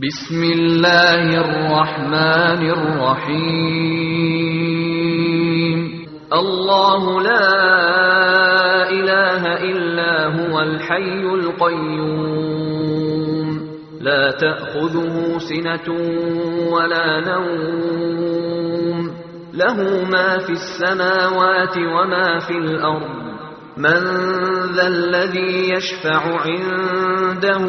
بسم الله الرحمن الرحيم الله لا إله إلا هو الحي القيوم لا تأخذه سنة ولا نوم له ما في السماوات وما في الأرض من ذا الذي يشفع عنده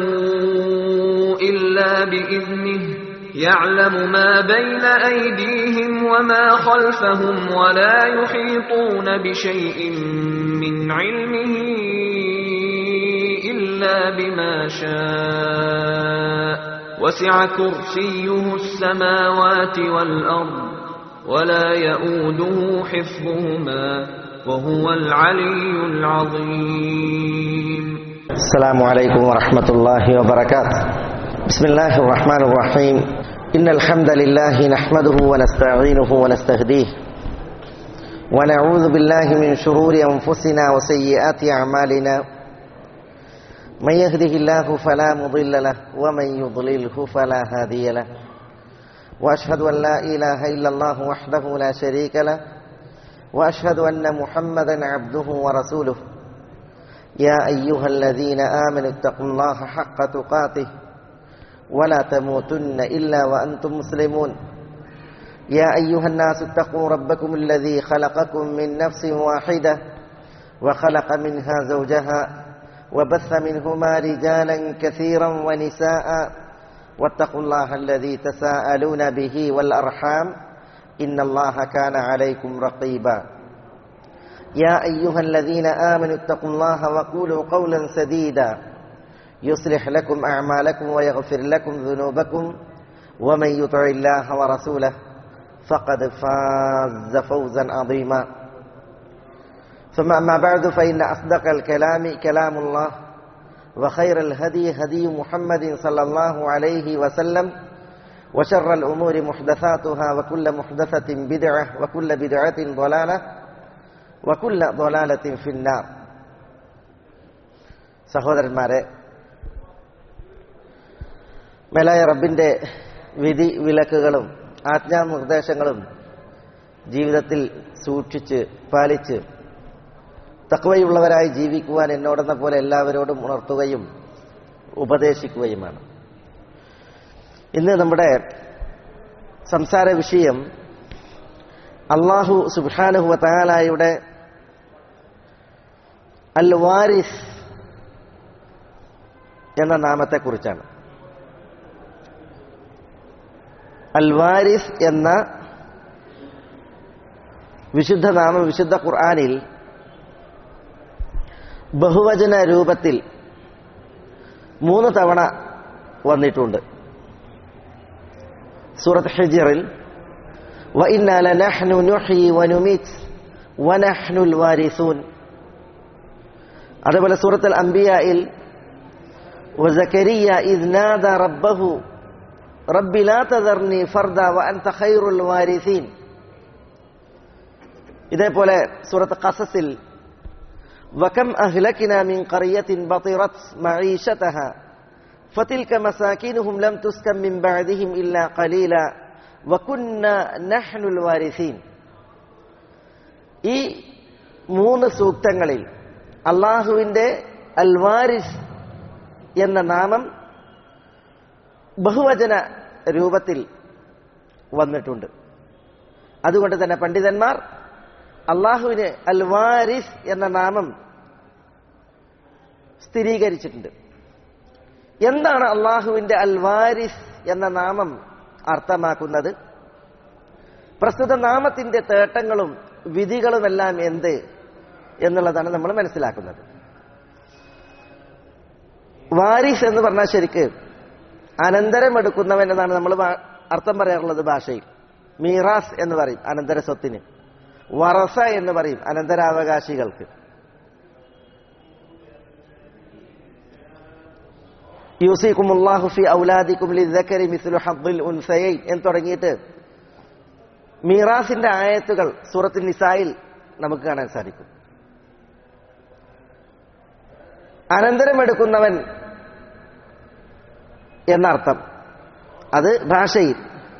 إلا بإذنه يعلم ما بين أيديهم وما خلفهم ولا يحيطون بشيء من علمه إلا بما شاء وسع كرسيه السماوات والأرض ولا يؤوده حفظهما وهو العلي العظيم السلام عليكم ورحمة الله وبركاته بسم الله الرحمن الرحيم إن الحمد لله نحمده ونستعينه ونستهديه ونعوذ بالله من شرور أنفسنا وسيئات أعمالنا من يهده الله فلا مضل له ومن يضلله فلا هادي له وأشهد أن لا إله إلا الله وحده لا شريك له وأشهد أن محمدا عبده ورسوله يا أيها الذين آمنوا اتقوا الله حق تقاته ولا تموتن إلا وأنتم مسلمون يا أيها الناس اتقوا ربكم الذي خلقكم من نفس واحدة وخلق منها زوجها وبث منهما رجالا كثيرا ونساء واتقوا الله الذي تساءلون به والأرحام إن الله كان عليكم رقيبا يا أيها الذين آمنوا اتقوا الله وقولوا قولا سديدا يصلح لكم أعمالكم ويغفر لكم ذنوبكم ومن يطع الله ورسوله فقد فاز فوزا عظيما ثم أما بعد فإن أصدق الكلام كلام الله وخير الهدي هدي محمد صلى الله عليه وسلم وشر الأمور محدثاتها وكل محدثة بدعة وكل بدعة ضلالة وكل ضلالة في النار സഹോദരന്മാരെ മേലായ റബ്ബിന്റെ വിധി വിലക്കുകളും ആജ്ഞാനിർദ്ദേശങ്ങളും ജീവിതത്തിൽ സൂക്ഷിച്ച് പാലിച്ച് തക്വയുള്ളവരായി ജീവിക്കുവാൻ എന്നോടെന്ന പോലെ എല്ലാവരോടും ഉണർത്തുകയും ഉപദേശിക്കുകയുമാണ് ഇന്ന് നമ്മുടെ സംസാര വിഷയം അള്ളാഹു സുബാനുഹുവ താലായുടെ അൽ വാരിസ് എന്ന നാമത്തെക്കുറിച്ചാണ് അൽ വാരിസ് എന്ന വിശുദ്ധ നാമം വിശുദ്ധ ഖുർആാനിൽ ബഹുവചന രൂപത്തിൽ മൂന്ന് തവണ വന്നിട്ടുണ്ട് സൂറത്ത് ഹിജിറിൽ وإنا لنحن نحيي ونميت ونحن الوارثون അതുപോലെ സൂറത്തുൽ അംബിയയിൽ وزكريا إذ نادى ربه رب لا تذرني فردا وأنت خير الوارثين ഇതേപോലെ സൂറത്ത് ഖസസിൽ وكم أهلكنا من قرية بطرت معيشتها فتلك مساكنهم لم تسكن من بعدهم إلا قليلا وكنا نحن الوارثين ഈ മൂന്ന് സൂക്തങ്ങളിൽ അള്ളാഹുവിൻ്റെ അൽവാരിസ് എന്ന നാമം ബഹുവചന രൂപത്തിൽ വന്നിട്ടുണ്ട് അതുകൊണ്ട് തന്നെ പണ്ഡിതന്മാർ അള്ളാഹുവിന് അൽവാരിസ് എന്ന നാമം സ്ഥിരീകരിച്ചിട്ടുണ്ട് എന്താണ് അള്ളാഹുവിന്റെ അൽവാരിസ് എന്ന നാമം അർത്ഥമാക്കുന്നത് പ്രസ്തുത നാമത്തിന്റെ തേട്ടങ്ങളും വിധികളുമെല്ലാം എന്ത് എന്നുള്ളതാണ് നമ്മൾ മനസ്സിലാക്കുന്നത് വാരിസ് എന്ന് പറഞ്ഞാൽ ശരിക്ക് അനന്തരമെടുക്കുന്നവൻ എന്നാണ് നമ്മൾ അർത്ഥം പറയാറുള്ളത് ഭാഷയിൽ മീറാസ് എന്ന് പറയും അനന്തര സ്വത്തിന് വറസ എന്ന് പറയും അനന്തരാവകാശികൾക്ക് യൂസിക്കുമുല്ലാഹു ഫി ഔലാദിക്കും ലിദ്ദക്കരി മിസ്ലു ഹദ്ദിൽ ഉൻസയൈൻ എന്ന് തുടങ്ങിയിട്ട് മീറാസിന്റെ ആയത്തുകൾ സൂറത്ത് നിസായിൽ നമുക്ക് കാണാൻ സാധിക്കും അനന്തരമെടുക്കുന്നവൻ എന്നർത്ഥം അത് ഭാഷയിൽ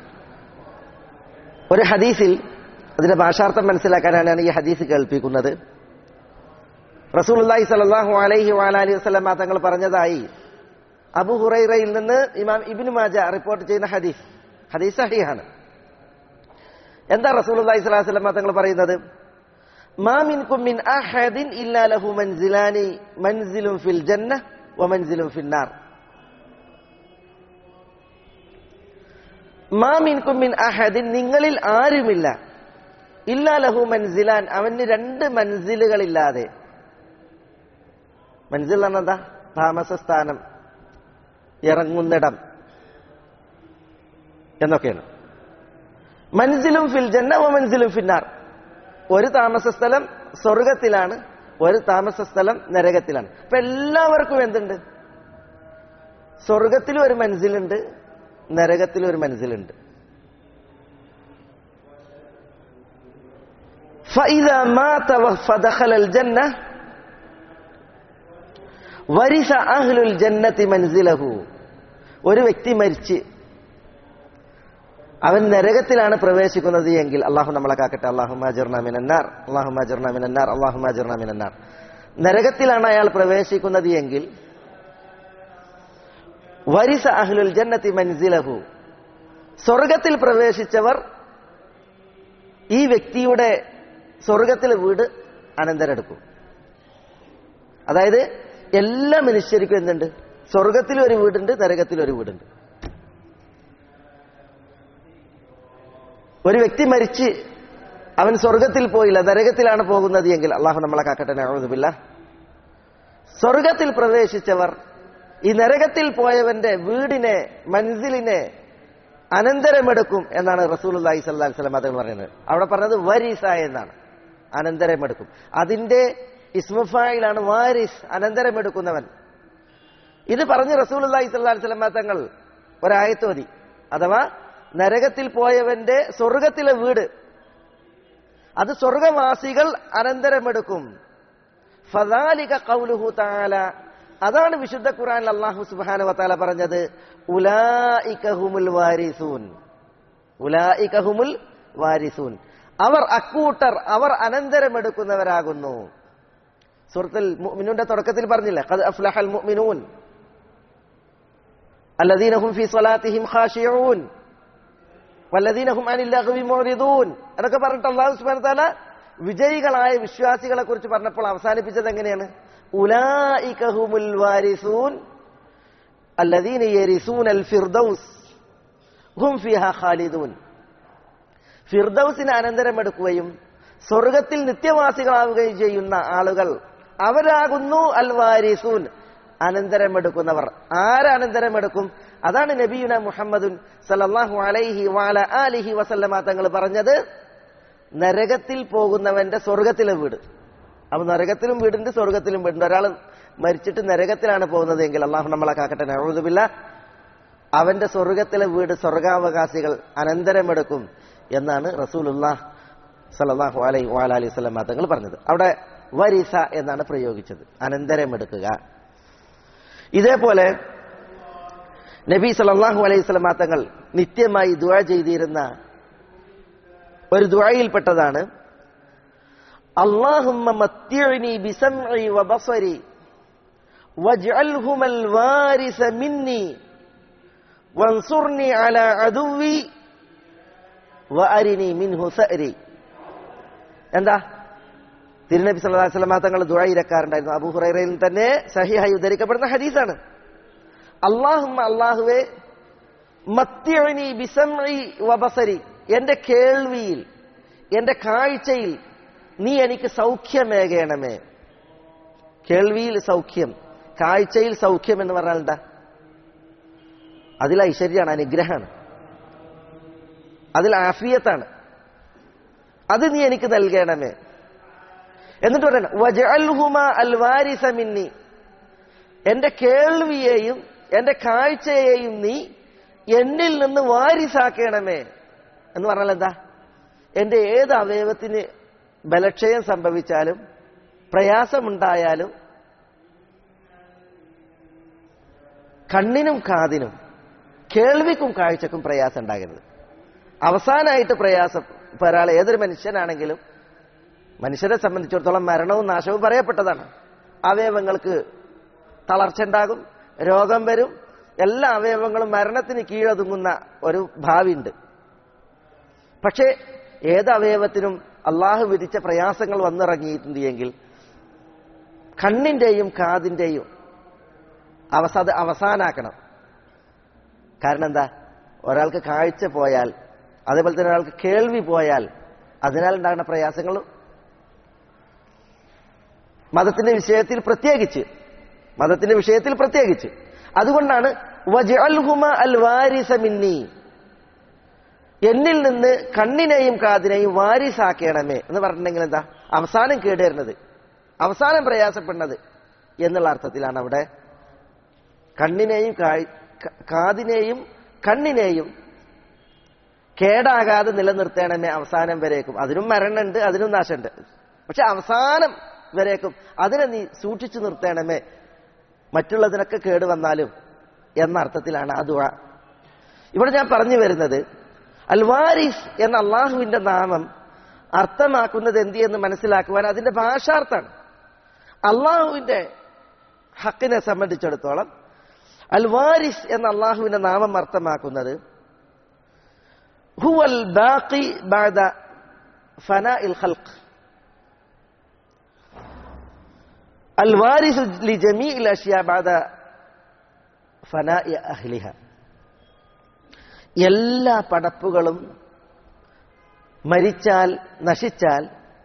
ഒരു ഹദീസിൽ അതിന്റെ ഭാഷാർത്ഥം മനസ്സിലാക്കാനാണ് ഈ ഹദീസ് കേൾപ്പിക്കുന്നത് റസൂലുള്ളാഹി സ്വല്ലല്ലാഹു അലൈഹി വഅലി വസല്ലമ തങ്ങൾ പറഞ്ഞതായി അബു ഹുറൈറയിൽ നിന്ന് ഇമാം ഇബ്നു മാജ റിപ്പോർട്ട് ചെയ്യുന്ന ഹദീസ് ഹദീസ് സഹിഹാണ് എന്താ റസൂലുള്ളാഹി സ്വല്ലല്ലാഹു അലൈഹി വസല്ലമ തങ്ങൾ പറയുന്നത് മാ മിൻകും മിൻ അഹദിൻ ഇല്ലാ ലഹു മൻസിലാനി മൻസിലുൻ ഫിൽ ജന്ന വമൻസിലുൻ ഫിന്നാർ മാ മിൻകും മിൻ അഹദിൻ നിങ്ങളിൽ ആരുമില്ല ഇല്ലാ ലഹു മൻസിലാൻ അവന് രണ്ട് മൻസിലുകളില്ലാതെ മൻസിൽ എന്താ താമസ സ്ഥാനം ഇറങ്ങുന്നിടം എന്നൊക്കെയാണ് മൻസിലും ഫിൽ ജന്ന മൻസിലും ഫിന്നാർ ഒരു താമസ സ്ഥലം സ്വർഗത്തിലാണ് ഒരു താമസ സ്ഥലം നരകത്തിലാണ് അപ്പൊ എല്ലാവർക്കും എന്തുണ്ട് സ്വർഗത്തിലും ഒരു മനസ്സിലുണ്ട് നരകത്തിലും ഒരു മനസ്സിലുണ്ട് فإذا مات فدخل الجنة വരിസ അഹ്ലുൽ ജന്നത്തി മൻസിലഹു ഒരു വ്യക്തി മരിച്ച് അവൻ നരകത്തിലാണ് പ്രവേശിക്കുന്നത് എങ്കിൽ അള്ളാഹു നമ്മളെ കാക്കട്ടെ അള്ളാഹുമാജർണാമിനാർ അള്ളാഹുമാജർണാമിനാർ അള്ളാഹുമാജർണാമിനാർ നരകത്തിലാണ് അയാൾ പ്രവേശിക്കുന്നത് എങ്കിൽ വരിസ അഹ്ലുൽ ജന്നത്തി മൻസിലഹു സ്വർഗത്തിൽ പ്രവേശിച്ചവർ ഈ വ്യക്തിയുടെ സ്വർഗത്തിലെ വീട് അനന്തരെടുക്കും അതായത് എല്ലാ മനുഷ്യർക്കും എന്തുണ്ട് സ്വർഗത്തിലും ഒരു വീടുണ്ട് നരകത്തിലും ഒരു വീടുണ്ട് ഒരു വ്യക്തി മരിച്ച് അവൻ സ്വർഗത്തിൽ പോയില്ല നരകത്തിലാണ് പോകുന്നത് എങ്കിൽ അള്ളാഹു നമ്മളെ കാക്കട്ടെ നഴുതുമില്ല സ്വർഗത്തിൽ പ്രവേശിച്ചവർ ഈ നരകത്തിൽ പോയവന്റെ വീടിനെ മൻസിലിനെ അനന്തരമെടുക്കും എന്നാണ് റസൂൽ അള്ളാഹി സ്വല്ലാ വസ്ലം അതുകൾ പറയുന്നത് അവിടെ പറഞ്ഞത് വരീസ എന്നാണ് അനന്തരമെടുക്കും അതിന്റെ ഇസ്മുഫായിലാണ് വാരിസ് അനന്തരമെടുക്കുന്നവൻ ഇത് പറഞ്ഞ് റസൂൽ അള്ളാഹി സ്വല്ലാ വസ്ലം തങ്ങൾ ഒരായത്തോതി അഥവാ നരകത്തിൽ പോയവന്റെ സ്വർഗത്തിലെ വീട് അത് സ്വർഗവാസികൾ അനന്തരമെടുക്കും ഫദാലിക ഖൗലുഹു തആല അതാണ് വിശുദ്ധ ഖുർആനിൽ അല്ലാഹു സുബ്ഹാനഹു വതആല പറഞ്ഞത് ഉലായികഹുമുൽ വാരിസൂൻ ഉലായികഹുമുൽ വാരിസൂൻ അവർ അക്കൂട്ടർ അവർ അനന്തരമെടുക്കുന്നവരാകുന്നു സൂറത്തുൽ മുഅ്മിനൂന്റെ തുടക്കത്തിൽ പറഞ്ഞില്ലേ ഖദ് അഫ്ലഹൽ മുഅ്മിനൂൻ الذين هم في صلاتهم خاشعون والذين هم عن اللغو معرضون എന്നൊക്കെ പറഞ്ഞിട്ട് അല്ലാഹു സുബ്ഹാനഹു വതആല വിജയികളായ വിശ്വാസികളെ കുറിച്ച് പറഞ്ഞപ്പോൾ അവസാനിപ്പിച്ചത് എങ്ങനെയാണ് ഉലായികഹുമുൽ വാരിസൂൻ الذين يرثون الفردوس هم فيها خالدون ഫിർദൌസിന് അനന്തരമെടുക്കുകയും സ്വർഗത്തിൽ നിത്യവാസികളാവുകയും ചെയ്യുന്ന ആളുകൾ അവരാകുന്നു അൽ വാരിസൂൻ അനന്തരമെടുക്കുന്നവർ ആരനന്തരമെടുക്കും അതാണ് നബിയുന മുഹമ്മദുൻ സല്ലല്ലാഹു അലൈഹി വാല ആലിഹി വസല്ലമ തങ്ങൾ പറഞ്ഞത് നരകത്തിൽ പോകുന്നവന്റെ സ്വർഗത്തിലെ വീട് അപ്പൊ നരകത്തിലും വീടുണ്ട് സ്വർഗത്തിലും വീടുണ്ട് ഒരാൾ മരിച്ചിട്ട് നരകത്തിലാണ് പോകുന്നത് എങ്കിൽ അള്ളാഹു നമ്മളെ കാക്കട്ടെ നഴുതുമില്ല അവന്റെ സ്വർഗത്തിലെ വീട് സ്വർഗാവകാശികൾ അനന്തരമെടുക്കും എന്നാണ് റസൂലുല്ലാഹ് സല്ലല്ലാഹു അലൈഹി വാലി വസല്ലമ തങ്ങൾ പറഞ്ഞത് അവിടെ വരിസ എന്നാണ് പ്രയോഗിച്ചത് അനന്തരമെടുക്കുക ഇതേപോലെ നബി സല്ലല്ലാഹു അലൈഹി വസല്ലമ തങ്ങൾ നിത്യമായി ദുആ ചെയ്തിരുന്ന ഒരു ദുആയിൽപ്പെട്ടതാണ് اللهم متعني بسمعي وبصري واجعلهما الوارث مني وانصرني على عدوي وأرني منه ثأري എന്താ തിരുനബി സല്ലല്ലാഹു അലൈഹി വസല്ലമ തങ്ങൾ ദുആ ഇരക്കാറുണ്ടായിരുന്നു അബൂ ഹുറൈറയിൽ തന്നെ സഹിഹായി ഉദ്ധരിക്കപ്പെടുന്ന ഹദീസാണ് അല്ലാഹുമ്മ അല്ലാഹുവേ മത്തിഅനി ബിസംഇ വബസരി എന്റെ കേൾവിയിൽ എന്റെ കാഴ്ചയിൽ നീ എനിക്ക് സൗഖ്യമേകണമേ കേൾവിയിൽ സൗഖ്യം കാഴ്ചയിൽ സൗഖ്യം എന്ന് പറഞ്ഞാൽ എന്താ അതിൽ ഐശ്വര്യമാണ് അനുഗ്രഹമാണ് അതിൽ ആഫിയത്താണ് അത് നീ എനിക്ക് നൽകണമേ എന്നിട്ട് പറയണം വജഅൽഹുമ അൽ വാരിസ മിന്നി എന്റെ കേൾവിയെയും എന്റെ കാഴ്ചയെയും നീ എന്നിൽ നിന്ന് വാരിസാക്കണമേ എന്ന് പറഞ്ഞാൽ എന്താ എന്റെ ഏത് അവയവത്തിന് ബലക്ഷയം സംഭവിച്ചാലും പ്രയാസമുണ്ടായാലും കണ്ണിനും കാതിനും കേൾവിക്കും കാഴ്ചക്കും പ്രയാസം ഉണ്ടാകരുത് അവസാനമായിട്ട് പ്രയാസം ഇപ്പൊ ഒരാൾ ഏതൊരു മനുഷ്യനാണെങ്കിലും മനുഷ്യരെ സംബന്ധിച്ചിടത്തോളം മരണവും നാശവും പറയപ്പെട്ടതാണ് അവയവങ്ങൾക്ക് തളർച്ച ഉണ്ടാകും രോഗം വരും എല്ലാ അവയവങ്ങളും മരണത്തിന് കീഴൊതുങ്ങുന്ന ഒരു ഭാവിയുണ്ട് പക്ഷേ ഏത് അവയവത്തിനും അള്ളാഹു വിധിച്ച പ്രയാസങ്ങൾ വന്നിറങ്ങിയിട്ടുണ്ട് എങ്കിൽ കണ്ണിന്റെയും കാതിന്റെയും അവസാന അവസാനാക്കണം കാരണം എന്താ ഒരാൾക്ക് കാഴ്ച പോയാൽ അതേപോലെ തന്നെ ഒരാൾക്ക് കേൾവി പോയാൽ അതിനാൽ ഉണ്ടാകുന്ന പ്രയാസങ്ങളും മതത്തിന്റെ വിഷയത്തിൽ പ്രത്യേകിച്ച് മതത്തിന്റെ വിഷയത്തിൽ പ്രത്യേകിച്ച് അതുകൊണ്ടാണ് വജഅൽഹുമ അൽ വാരിസ മിന്നി എന്നിൽ നിന്ന് കണ്ണിനെയും കാതിനെയും വാരിസാക്കണമേ എന്ന് പറഞ്ഞിട്ടുണ്ടെങ്കിൽ എന്താ അവസാനം കേടുവരുന്നത് അവസാനം പ്രയാസപ്പെടുന്നത് എന്നുള്ള അർത്ഥത്തിലാണ് അവിടെ കണ്ണിനെയും കാ- ക- കാതിനെയും കണ്ണിനെയും കേടാകാതെ നിലനിർത്തണമേ അവസാനം വരേക്കും അതിനും മരണമുണ്ട് അതിനും നാശമുണ്ട് പക്ഷെ അവസാനം വരേക്കും അതിനെ നീ സൂക്ഷിച്ചു നിർത്തണമേ മറ്റുള്ളതിനൊക്കെ കേട് വന്നാലും എന്ന അർത്ഥത്തിലാണ് ആ ദുആ ഇവിടെ ഞാൻ പറഞ്ഞു വരുന്നത് അൽവാരിസ് എന്ന അള്ളാഹുവിന്റെ നാമം അർത്ഥമാക്കുന്നത് എന്ത് എന്ന് മനസ്സിലാക്കുവാൻ അതിന്റെ ഭാഷാർത്ഥാണ് അള്ളാഹുവിന്റെ ഹക്കിനെ സംബന്ധിച്ചിടത്തോളം അൽവാരിസ് എന്ന അള്ളാഹുവിന്റെ നാമം അർത്ഥമാക്കുന്നത് ഹുവൽ ബാഖി ബഅദ ഫനാഇൽ ഖൽഖ് الوارث لجميع الأشياء بعد فناء أهلها എല്ലാ പടപ്പുകളും മരിച്ചാൽ നശിച്ചാൽ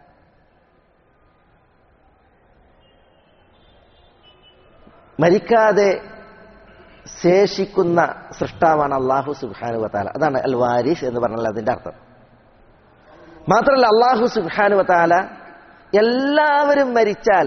മരിക്കാതെ ശേഷിക്കുന്ന സൃഷ്ടാവാണ് അള്ളാഹു സുബാനു വത്താല അതാണ് അൽ വാരിസ് എന്ന് പറഞ്ഞാൽ അതിന്റെ അർത്ഥം മാത്രമല്ല അള്ളാഹു സുബാനു വത്താല എല്ലാവരും മരിച്ചാൽ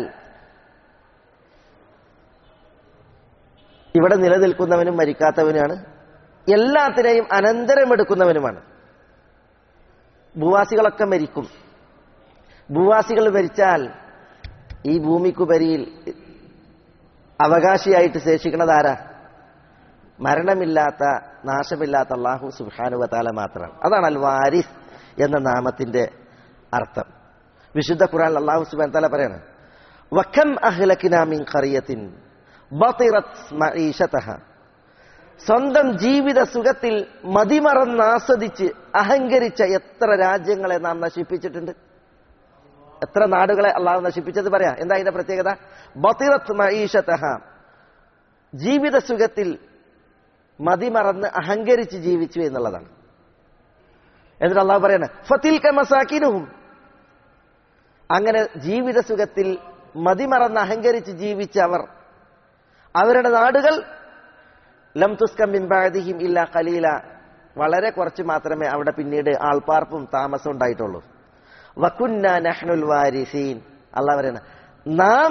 ഇവിടെ നിലനിൽക്കുന്നവനും മരിക്കാത്തവനുമാണ് എല്ലാത്തിനെയും അനന്തരമെടുക്കുന്നവനുമാണ് ഭൂവാസികളൊക്കെ മരിക്കും ഭൂവാസികൾ മരിച്ചാൽ ഈ ഭൂമിക്കുപരിയിൽ അവകാശിയായിട്ട് ശേഷിക്കുന്നത് ആരാ മരണമില്ലാത്ത നാശമില്ലാത്ത അള്ളാഹു സുബാനുവത്താല മാത്രമാണ് അതാണ് അൽ വാരിസ് എന്ന നാമത്തിന്റെ അർത്ഥം വിശുദ്ധ ഖുറാൻ അള്ളാഹു സുബാൻ താല പറയാണ് വഖം അഹ്ലക്കിനാമിൻ ഖറിയത്തിൻ ബത്തിറത് മഈശതഹ സ്വന്തം ജീവിത സുഖത്തിൽ മതിമറന്ന് ആസ്വദിച്ച് അഹങ്കരിച്ച എത്ര രാജ്യങ്ങളെ നാം നശിപ്പിച്ചിട്ടുണ്ട് എത്ര നാടുകളെ അള്ളാഹു നശിപ്പിച്ചത് പറയാ എന്താ അതിന്റെ പ്രത്യേകത ബത്തിറത്ത് മഈശതഹ ജീവിത സുഖത്തിൽ മതിമറന്ന് അഹങ്കരിച്ച് ജീവിച്ചു എന്നുള്ളതാണ് എന്നിട്ട് അള്ളാഹു പറയാണ് ഫത്തിൽ മസാക്കിനുഹും അങ്ങനെ ജീവിത സുഖത്തിൽ മതിമറന്ന് അഹങ്കരിച്ച് ജീവിച്ച അവർ അവരുടെ നാടുകൾ ലം തുസ്കം ബിൻബാദിഹിം ഇല്ല കലീല വളരെ കുറച്ച് മാത്രമേ അവിടെ പിന്നീട് ആൾപ്പാർപ്പും താമസവും ഉണ്ടായിട്ടുള്ളൂ വക്കുന്ന നഹ്നുൽ വാരിസീൻ അള്ളാഹ് പറയണ നാം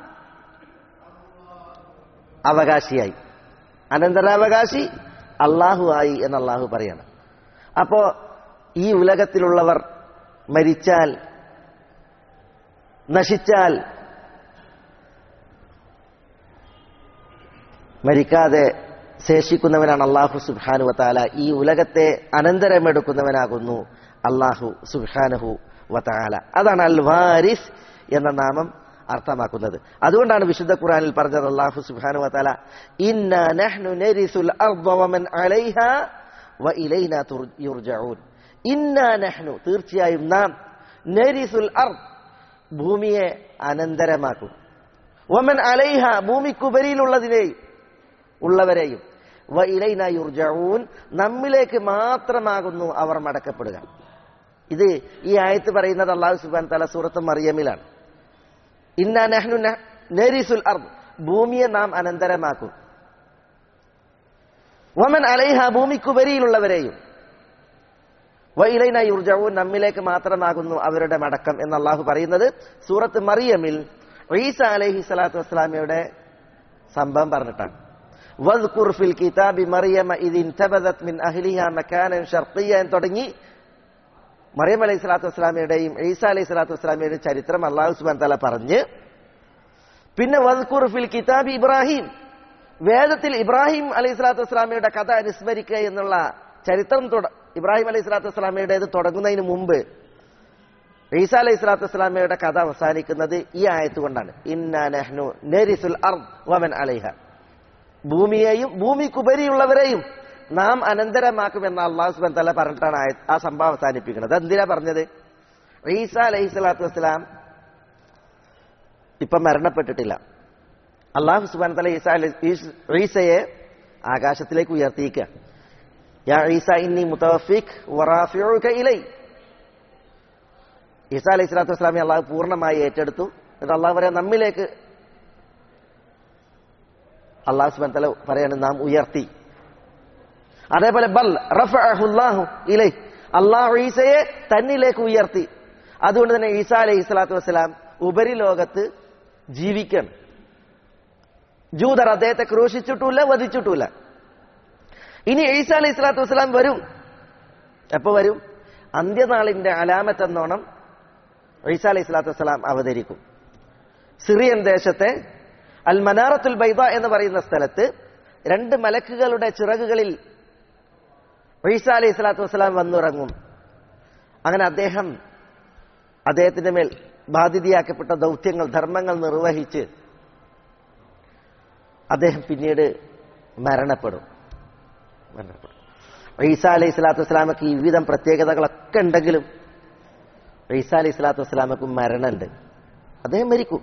അവകാശിയായി അനന്തരാവകാശി അള്ളാഹു ആയി എന്ന് അള്ളാഹു പറയാണ് അപ്പോ ഈ ഉലകത്തിലുള്ളവർ മരിച്ചാൽ നശിച്ചാൽ മരിക്കാതെ ശേഷിക്കുന്നവനാണ് അള്ളാഹു സുബാനു വത്താല ഈ ഉലകത്തെ അനന്തരമെടുക്കുന്നവനാകുന്നു അള്ളാഹു സുബാനഹു വത്താല അതാണ് അൽ വാരിസ് എന്ന നാമം അർത്ഥമാക്കുന്നത് അതുകൊണ്ടാണ് വിശുദ്ധ ഖുറാനിൽ പറഞ്ഞത് അള്ളാഹു സുബാനു വത്താല ഇന്ന നഹ്നു നരിസുൽ അർദ വമൻ അലൈഹ വ ഇലൈന തുർ- യുർജഊൻ ഇന്ന നഹ്നു തീർച്ചയായും നാം നരിസുൽ അർദ് ഭൂമിയെ അനന്തരമാക്കും വമൻ അലൈഹ ഭൂമിക്കുപരിയിലുള്ളതിനെയും ഉള്ളവരെയും വ ഇലൈന യുർജഊൻ നമ്മിലേക്ക് മാത്രമാകുന്നു അവർ മടക്കപ്പെടുക ഇത് ഈ ആയത്ത് പറയുന്നത് അള്ളാഹു സുബാൻ തല സൂറത്ത് മറിയമിലാണ് ഇന്ന നഹ്നു ന- നരിസുൽ അർദ് ഭൂമിയെ നാം അനന്തരമാക്കും വമൻ അലൈഹ ഭൂമിക്കുപരിയിലുള്ളവരെയും വ ഇലൈന യുർജഊൻ നമ്മിലേക്ക് മാത്രമാകുന്നു അവരുടെ മടക്കം എന്ന് അള്ളാഹു പറയുന്നത് സൂറത്ത് മറിയമിൽ ഈസ അലൈഹി സ്വലാത്തു വസ്സലാമയുടെ സംഭവം പറഞ്ഞിട്ടാണ് വദ്കുർ ഫിൽ കിതാബി മറിയമ ഇത് ഇൻതബദത് മിൻ അഹ്ലിഹ മക്കാനൻ ഷർഖിയ എന്ന് തുടങ്ങി മറിയം അലൈഹി സ്വലാത്തു വസ്സലാമയുടെയും ഈസ അലൈഹി സ്വലാത്തു വസ്സലാമയുടെയും ചരിത്രം അള്ളാഹു സുബാൻ തല പറഞ്ഞ് പിന്നെ വദ്കുർ ഫിൽ കിതാബി ഇബ്രാഹിം വേദത്തിൽ ഇബ്രാഹിം അലൈഹി സ്വലാത്തു വസ്സലാമയുടെ കഥ അനുസ്മരിക്കുക എന്നുള്ള ചരിത്രം തുട- ഇബ്രാഹിം അലൈഹി സ്വലാത്തു വസ്സലാമയുടേത് തുടങ്ങുന്നതിന് മുമ്പ് ഈസ അലൈഹി സ്വലാത്തു വസ്സലാമയുടെ കഥ അവസാനിക്കുന്നത് ഈ ആയത്ത് കൊണ്ടാണ് ഇന്നാ നഹ്നു നരിസുൽ അർദ് വമൻ അലൈഹ ഭൂമിയെയും ഭൂമിക്കുപരിയുള്ളവരെയും നാം അനന്തരമാക്കുമെന്ന് അള്ളാഹു സുബാൻ തല പറഞ്ഞിട്ടാണ് ആയ- ആ സംഭവം അവസാനിപ്പിക്കുന്നത് എന്തിനാ പറഞ്ഞത് ഈസ അലൈഹി സ്വലാത്തു വസ്സലാം ഇപ്പൊ മരണപ്പെട്ടിട്ടില്ല അള്ളാഹു സുബാൻ തല ഈസ അലൈ- ഈസ്- ഈസയെ ആകാശത്തിലേക്ക് ഉയർത്തിയിക്കുക യാ ഈസ ഇന്നി മുത്തവഫിക് വറാഫിഉക ഇലൈ ഈസ അലൈഹി സ്വലാത്തു വസ്സലാമെ അള്ളാഹു പൂർണ്ണമായി ഏറ്റെടുത്തു എന്നിട്ട് അള്ളാഹു പറയാം നമ്മിലേക്ക് അള്ളാഹു സുബാൻ തല പറയാണ് നാം ഉയർത്തി അതേപോലെ ബൽ റഫഅഹുല്ലാഹു ഇലൈ അള്ളാഹു ഈസയെ തന്നിലേക്ക് ഉയർത്തി അതുകൊണ്ട് തന്നെ ഈസ അലൈഹി സ്വലാത്തു വസ്സലാം ഉപരിലോകത്ത് ജീവിക്കണം ജൂതർ അദ്ദേഹത്തെ ക്രൂശിച്ചിട്ടുമില്ല വധിച്ചിട്ടുമില്ല ഇനി ഈസ അലൈഹി സ്വലാത്തു വസ്സലാം വരും എപ്പോ വരും അന്ത്യനാളിന്റെ അലാമത്ത് എന്നോണം ഈസ അലൈഹി സ്വലാത്തു വസ്സലാം അവതരിക്കും സിറിയൻ ദേശത്തെ അൽ മനാറത്തുൽ ബൈദ എന്ന് പറയുന്ന സ്ഥലത്ത് രണ്ട് മലക്കുകളുടെ ചിറകുകളിൽ ഈസ അലൈഹി സ്വലാത്തു വസ്സലാം വന്നുറങ്ങും അങ്ങനെ അദ്ദേഹം അദ്ദേഹത്തിന്റെ മേൽ ബാധിതയാക്കപ്പെട്ട ദൗത്യങ്ങൾ ധർമ്മങ്ങൾ നിർവഹിച്ച് അദ്ദേഹം പിന്നീട് മരണപ്പെടും മരണപ്പെടും ഈസ അലൈഹി സ്വലാത്തു വസ്സലാമക്ക് ഈ വിധം പ്രത്യേകതകളൊക്കെ ഉണ്ടെങ്കിലും ഈസ അലൈഹി സ്വലാത്തു വസ്സലാമക്ക് മരണമുണ്ട് അദ്ദേഹം മരിക്കും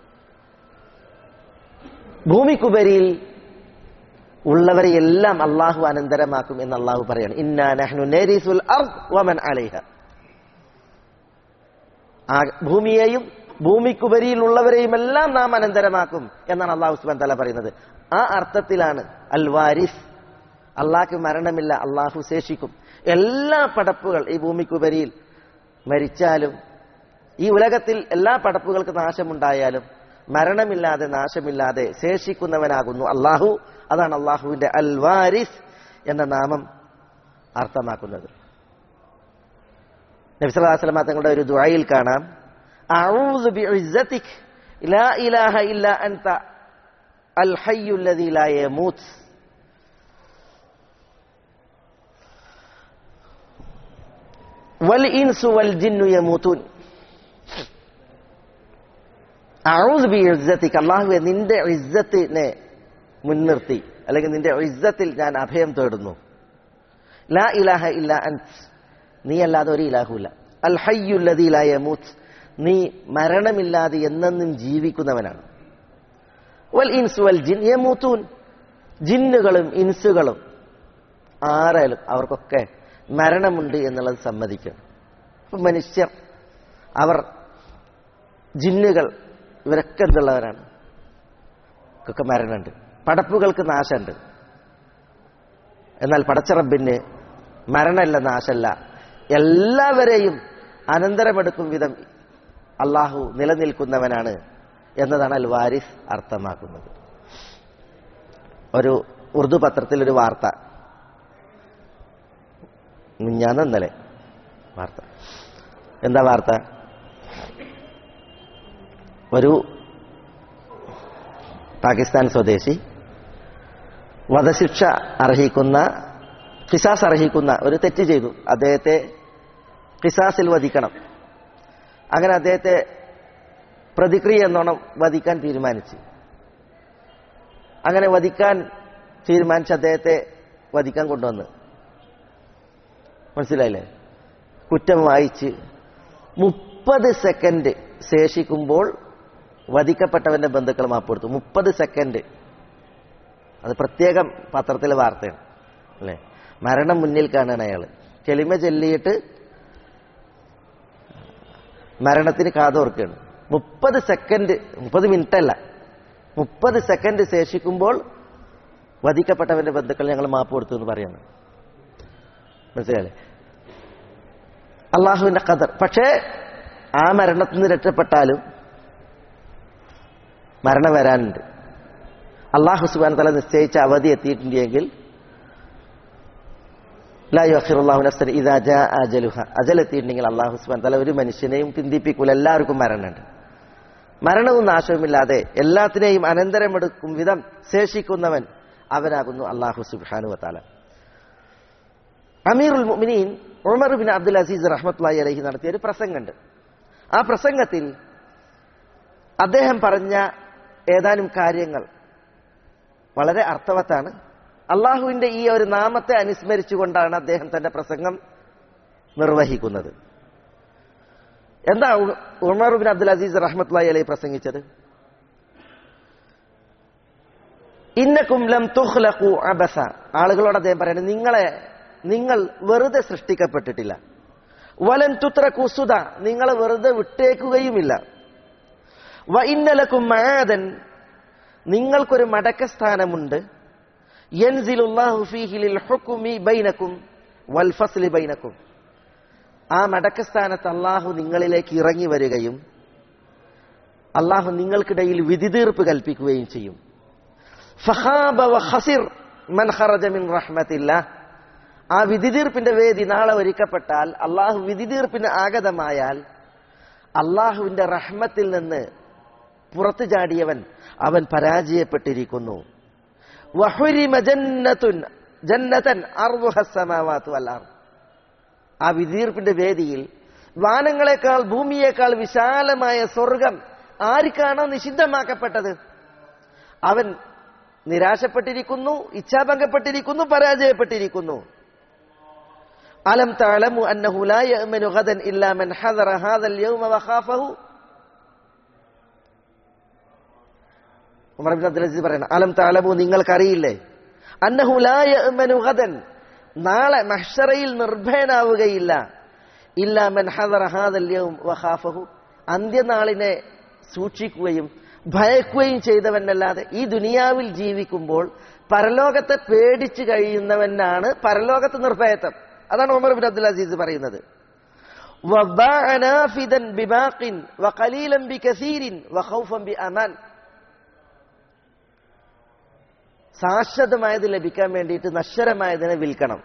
ഭൂമിക്കുപരിയിൽ ഉള്ളവരെ എല്ലാം അള്ളാഹു അനന്തരമാക്കും എന്ന് അള്ളാഹു പറയാണ് ഇന്നാ നഹ്നു നരിസുൽ അർദ് വമൻ അലൈഹ ആ ഭൂമിയെയും ഭൂമിക്കുപരിയിലുള്ളവരെയും എല്ലാം നാം അനന്തരമാക്കും എന്നാണ് അള്ളാഹു സുബാൻ തല പറയുന്നത് ആ അർത്ഥത്തിലാണ് അൽ വാരിസ് അള്ളാഹ്ക്ക് മരണമില്ല അള്ളാഹു ശേഷിക്കും എല്ലാ പടപ്പുകൾ ഈ ഭൂമിക്കുപരിയിൽ മരിച്ചാലും ഈ ഉലകത്തിൽ എല്ലാ പടപ്പുകൾക്ക് നാശമുണ്ടായാലും മരണമില്ലാതെ നാശമില്ലാതെ ശേഷിക്കുന്നവനാകുന്നു അള്ളാഹു അതാണ് അള്ളാഹുവിന്റെ അൽ വാരിസ് എന്ന നാമം അർത്ഥമാക്കുന്നത് നബിസ്വലാസ്ലമ തങ്ങളുടെ ഒരു ദുആയിൽ കാണാം അഊദു ബിഇസ്സതിക് ലാ ഇലാഹ ഇല്ല അൻത അൽ ഹയ്യു അല്ലദീ ലാ യമൂത്ത് വൽ ഇൻസു വൽ ജിന്നു യമൂത്തൂൻ അഊദു ബിഇസ്സതിക് അല്ലാഹുവേ നിന്റെ ഇസ്സത്തിനെ മുൻനിർത്തി അല്ലെങ്കിൽ നിന്റെ ഇസ്സത്തിൽ ഞാൻ അഭയം തേടുന്നു ലാ ഇലാഹ ഇല്ല അൻത് നീ അല്ലാതെ ഒരു ഇലാഹുല്ല അൽ ഹയ്യുല്ലദീ ലാ യമൂത്ത് നീ മരണമില്ലാതെ എന്നെന്നും ജീവിക്കുന്നവനാണ് വൽ ഇൻസു വൽ ജിൻ യമൂത്തൂൻ ജിന്നുകളും ഇൻസുകളും ആരായാലും അവർക്കൊക്കെ മരണമുണ്ട് എന്നുള്ളത് സമ്മതിക്കണം അപ്പൊ മനുഷ്യർ അവർ ജിന്നുകൾ ഇവരൊക്കെ എന്തുള്ളവരാണ് ഒക്കെ മരണമുണ്ട് പടപ്പുകൾക്ക് നാശമുണ്ട് എന്നാൽ പടച്ചറബിന് മരണമല്ല നാശമല്ല എല്ലാവരെയും അനന്തരമെടുക്കും വിധം അള്ളാഹു നിലനിൽക്കുന്നവനാണ് എന്നതാണ് അൽ വാരിസ് അർത്ഥമാക്കുന്നത് ഒരു ഉറുദു പത്രത്തിൽ ഒരു വാർത്ത മിഞ്ഞാന്ന് ഇന്നലെ വാർത്ത എന്താ വാർത്ത ഒരു പാകിസ്ഥാൻ സ്വദേശി വധശിക്ഷ അർഹിക്കുന്ന കിസാസ് അർഹിക്കുന്ന ഒരു തെറ്റ് ചെയ്തു അദ്ദേഹത്തെ കിസാസിൽ വധിക്കണം അങ്ങനെ അദ്ദേഹത്തെ പ്രതിക്രിയ എന്നോണം വധിക്കാൻ തീരുമാനിച്ചു അങ്ങനെ വധിക്കാൻ തീരുമാനിച്ച് അദ്ദേഹത്തെ വധിക്കാൻ കൊണ്ടുവന്ന് മനസ്സിലായില്ലേ കുറ്റം വായിച്ച് മുപ്പത് സെക്കൻഡ് ശേഷിക്കുമ്പോൾ വധിക്കപ്പെട്ടവന്റെ ബന്ധുക്കൾ മാപ്പെടുത്തു മുപ്പത് സെക്കൻഡ് അത് പ്രത്യേകം പത്രത്തിലെ വാർത്തയാണ് അല്ലേ മരണം മുന്നിൽ കാണാൻ അയാൾ കെളിമ ചൊല്ലിയിട്ട് മരണത്തിന് കാതോർക്കുകയാണ് മുപ്പത് സെക്കൻഡ് മുപ്പത് മിനിറ്റ് അല്ല മുപ്പത് സെക്കൻഡ് ശേഷിക്കുമ്പോൾ വധിക്കപ്പെട്ടവന്റെ ബന്ധുക്കൾ ഞങ്ങൾ മാപ്പ് കൊടുത്തു എന്ന് പറയാണ് മനസ്സിലായല്ലേ അള്ളാഹുവിന്റെ കദർ പക്ഷേ ആ മരണത്തിൽ നിന്ന് രക്ഷപ്പെട്ടാലും മരണം വരാനുണ്ട് അള്ളാഹു സുബാൻ തല നിശ്ചയിച്ച അവധി എത്തിയിട്ടുണ്ടെങ്കിൽ അജൽ എത്തിയിട്ടുണ്ടെങ്കിൽ അള്ളാഹു സുബാൻ തല ഒരു മനുഷ്യനെയും ചിന്തിപ്പിക്കൂല എല്ലാവർക്കും മരണമുണ്ട് മരണവും നാശവുമില്ലാതെ എല്ലാത്തിനെയും അനന്തരമെടുക്കും വിധം ശേഷിക്കുന്നവൻ അവനാകുന്നു അള്ളാഹു സുബാനു വത്താല അമീറുൽ മുഅ്മിനീൻ ഉമർ ബിൻ അബ്ദുൽ അസീസ് റഹ്മത്തുള്ളാഹി അലൈഹി നടത്തിയ ഒരു പ്രസംഗമുണ്ട് ആ പ്രസംഗത്തിൽ അദ്ദേഹം പറഞ്ഞ ഏതാനും കാര്യങ്ങൾ വളരെ അർത്ഥവത്താണ് അള്ളാഹുവിന്റെ ഈ ഒരു നാമത്തെ അനുസ്മരിച്ചുകൊണ്ടാണ് അദ്ദേഹം തന്റെ പ്രസംഗം നിർവഹിക്കുന്നത് എന്താ ഉ- ഉമർ ബിൻ അബ്ദുൽ അസീസ് റഹ്മത്തുള്ളാഹി അലൈഹി പ്രസംഗിച്ചത് ഇന്നക്കും ലം തുഖ്ലഖു അബസ ആളുകളോട് അദ്ദേഹം പറയുന്നത് നിങ്ങളെ നിങ്ങൾ വെറുതെ സൃഷ്ടിക്കപ്പെട്ടിട്ടില്ല വലൻ തുത്രക്കു സുത നിങ്ങളെ വെറുതെ വിട്ടേക്കുകയുമില്ല വ ഇന്നലക്കും മഴാദൻ നിങ്ങൾക്കൊരു മടക്കസ്ഥാനമുണ്ട് യൻസിലുല്ലാഹു ഫീഹി ലിൽ ഹുക്മി ബൈനക്കും വൽ ഫസ്ലി ബൈനക്കും ആ മടക്കസ്ഥാനത്ത് അള്ളാഹു നിങ്ങളിലേക്ക് ഇറങ്ങി വരികയും അള്ളാഹു നിങ്ങൾക്കിടയിൽ വിധിതീർപ്പ് കൽപ്പിക്കുകയും ചെയ്യും ഫഹാബ വ ഖസിർ മൻ ഖറജ മിൻ റഹ്മത്തില്ല ആ വിധിതീർപ്പിന്റെ വേദി നാളെ ഒരുക്കപ്പെട്ടാൽ അള്ളാഹു വിധിതീർപ്പിന് ആഗതമായാൽ അള്ളാഹുവിന്റെ റഹ്മത്തിൽ നിന്ന് പുറത്തു ചാടിയവൻ അവൻ പരാജയപ്പെട്ടിരിക്കുന്നു വഹുരിമ ജന്നത്തുൻ ജന്നതൻ അർവുഹ സമാവാത്തു അല്ലാർ ആ വിധിതീർപ്പിന്റെ വേദിയിൽ വാനങ്ങളെക്കാൾ ഭൂമിയേക്കാൾ വിശാലമായ സ്വർഗം ആർക്കാണോ നിഷിദ്ധമാക്കപ്പെട്ടത് അവൻ നിരാശപ്പെട്ടിരിക്കുന്നു ഇച്ഛാഭംഗപ്പെട്ടിരിക്കുന്നു പരാജയപ്പെട്ടിരിക്കുന്നു അലം തഅലമു അന്നഹു ലാ യഅ്മനു ഗദൻ ഇല്ലാ മൻ ഹദറ ഹാദൽ യൗമ വഖാഫഹു ഉമർ ബിൻ അബ്ദുൽ അസീസ് പറയണം അലം തഅലമു നിങ്ങൾക്കറിയില്ലേ അന്നഹു ലാ യഅ്മനു ഗദൻ നാളെ മഹ്ശറയിൽ നിർഭയനാവുകയില്ല ഇല്ലാ മൻ ഹദറ ഹാദൽ യൗം വഖാഫഹു അന്ത്യനാളിനെ സൂക്ഷിക്കുകയും ഭയക്കുകയും ചെയ്തവനല്ലാതെ ഈ ദുനിയാവിൽ ജീവിക്കുമ്പോൾ പരലോകത്തെ പേടിച്ചു കഴിയുന്നവനാണ് പരലോകത്ത് നിർഭയത്വം അതാണ് ഉമർ ബിൻ അബ്ദുൽ അസീസ് പറയുന്നത് وَبَاعَ نَافِذًا بِبَاقٍ وَقَلِيلًا بِكَثِيرٍ وَخَوْفًا بِأَمَانٍ ശാശ്വതമായത് ലഭിക്കാൻ വേണ്ടിയിട്ട് നശ്വരമായതിനെ വിൽക്കണം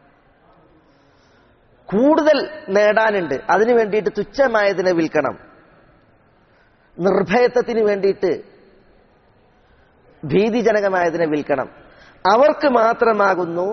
കൂടുതൽ നേടാനുണ്ട് അതിനു വേണ്ടിയിട്ട് തുച്ഛമായതിനെ വിൽക്കണം നിർഭയത്വത്തിന് വേണ്ടിയിട്ട് ഭീതിജനകമായതിനെ വിൽക്കണം അവർക്ക് മാത്രമാകുന്നു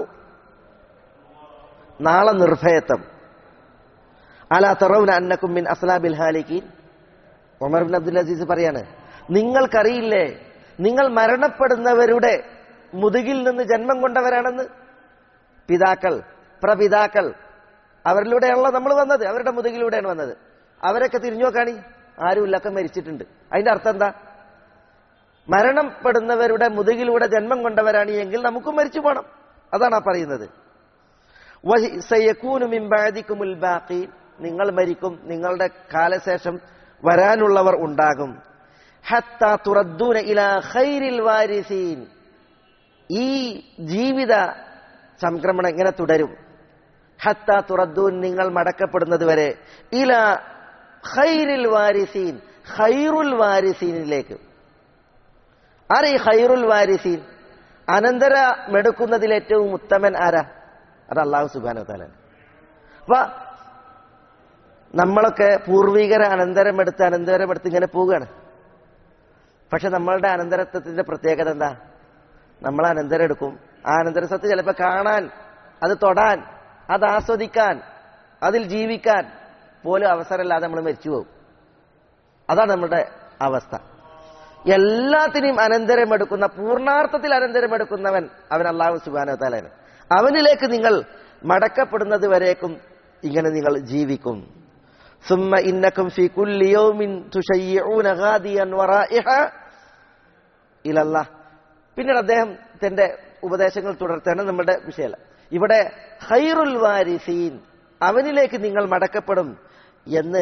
നാളെ നിർഭയത്വം അലാ തറൗന അന്നക്കും മിൻ അസ്ലാബിൽ ഹാലിക്കീൻ ഉമർ ബിൻ അബ്ദുൽ അസീസ് പറയാണ് നിങ്ങൾക്കറിയില്ലേ നിങ്ങൾ മരണപ്പെടുന്നവരുടെ മുതുകിൽ നിന്ന് ജന്മം കൊണ്ടവരാണെന്ന് പിതാക്കൾ പ്രപിതാക്കൾ അവരിലൂടെയാണല്ലോ നമ്മൾ വന്നത് അവരുടെ മുതുകിലൂടെയാണ് വന്നത് അവരൊക്കെ തിരിഞ്ഞു നോക്കാണി ആരുമില്ല ഒക്കെ മരിച്ചിട്ടുണ്ട് അതിന്റെ അർത്ഥം എന്താ മരണപ്പെടുന്നവരുടെ മുതുകിലൂടെ ജന്മം കൊണ്ടവരാണ് എങ്കിൽ നമുക്കും മരിച്ചു പോകണം അതാണ് ആ പറയുന്നത് വഹി സയകൂനു മിൻ ബഅദിക്കുമുൽ ബാഖീൻ. നിങ്ങൾ മരിക്കും നിങ്ങളുടെ കാലശേഷം വരാനുള്ളവർ ഉണ്ടാകും ഹത്താ തുറദ്ദൂന ഇലാ ഖൈരിൽ വാരിസീൻ ഈ ജീവിത സംക്രമണം ഇങ്ങനെ തുടരും ഹത്താ തുറദ്ദൂൻ നിങ്ങൾ മടക്കപ്പെടുന്നത് വരെ ഇല ഖൈരിൽ വാരിസീൻ ഖൈറുൽ വാരിസീനിലേക്ക് ആരാ ഈ ഖൈറുൽ വാരിസീൻ അനന്തരമെടുക്കുന്നതിൽ ഏറ്റവും ഉത്തമൻ ആരാ അത് അള്ളാഹു സുബാന താലാണ് അപ്പൊ നമ്മളൊക്കെ പൂർവികരെ അനന്തരമെടുത്ത് അനന്തരമെടുത്ത് ഇങ്ങനെ പോവുകയാണ് പക്ഷെ നമ്മളുടെ അനന്തരത്വത്തിന്റെ പ്രത്യേകത എന്താ നമ്മൾ അനന്തരം എടുക്കും ആ അനന്തരസത്ത് ചിലപ്പോൾ കാണാൻ അത് തൊടാൻ അത് ആസ്വദിക്കാൻ അതിൽ ജീവിക്കാൻ പോലും അവസരമില്ലാതെ നമ്മൾ മരിച്ചു പോകും അതാണ് നമ്മുടെ അവസ്ഥ എല്ലാത്തിനെയും അനന്തരമെടുക്കുന്ന പൂർണാർത്ഥത്തിൽ അനന്തരമെടുക്കുന്നവൻ അവൻ അള്ളാഹു സുബാന താലാണ് അവനിലേക്ക് നിങ്ങൾ മടക്കപ്പെടുന്നത് വരേക്കും ഇങ്ങനെ നിങ്ങൾ ജീവിക്കും ثم إنكم في كل يوم تشيعون غاديا ورائحا إلى الله പിന്നീട് അദ്ദേഹം തന്റെ ഉപദേശങ്ങൾ തുടർത്താൻ നമ്മുടെ വിഷയമല്ല ഇവിടെ ഹൈറുൽ വാരിസീൻ അവനിലേക്ക് നിങ്ങൾ മടക്കപ്പെടും എന്ന്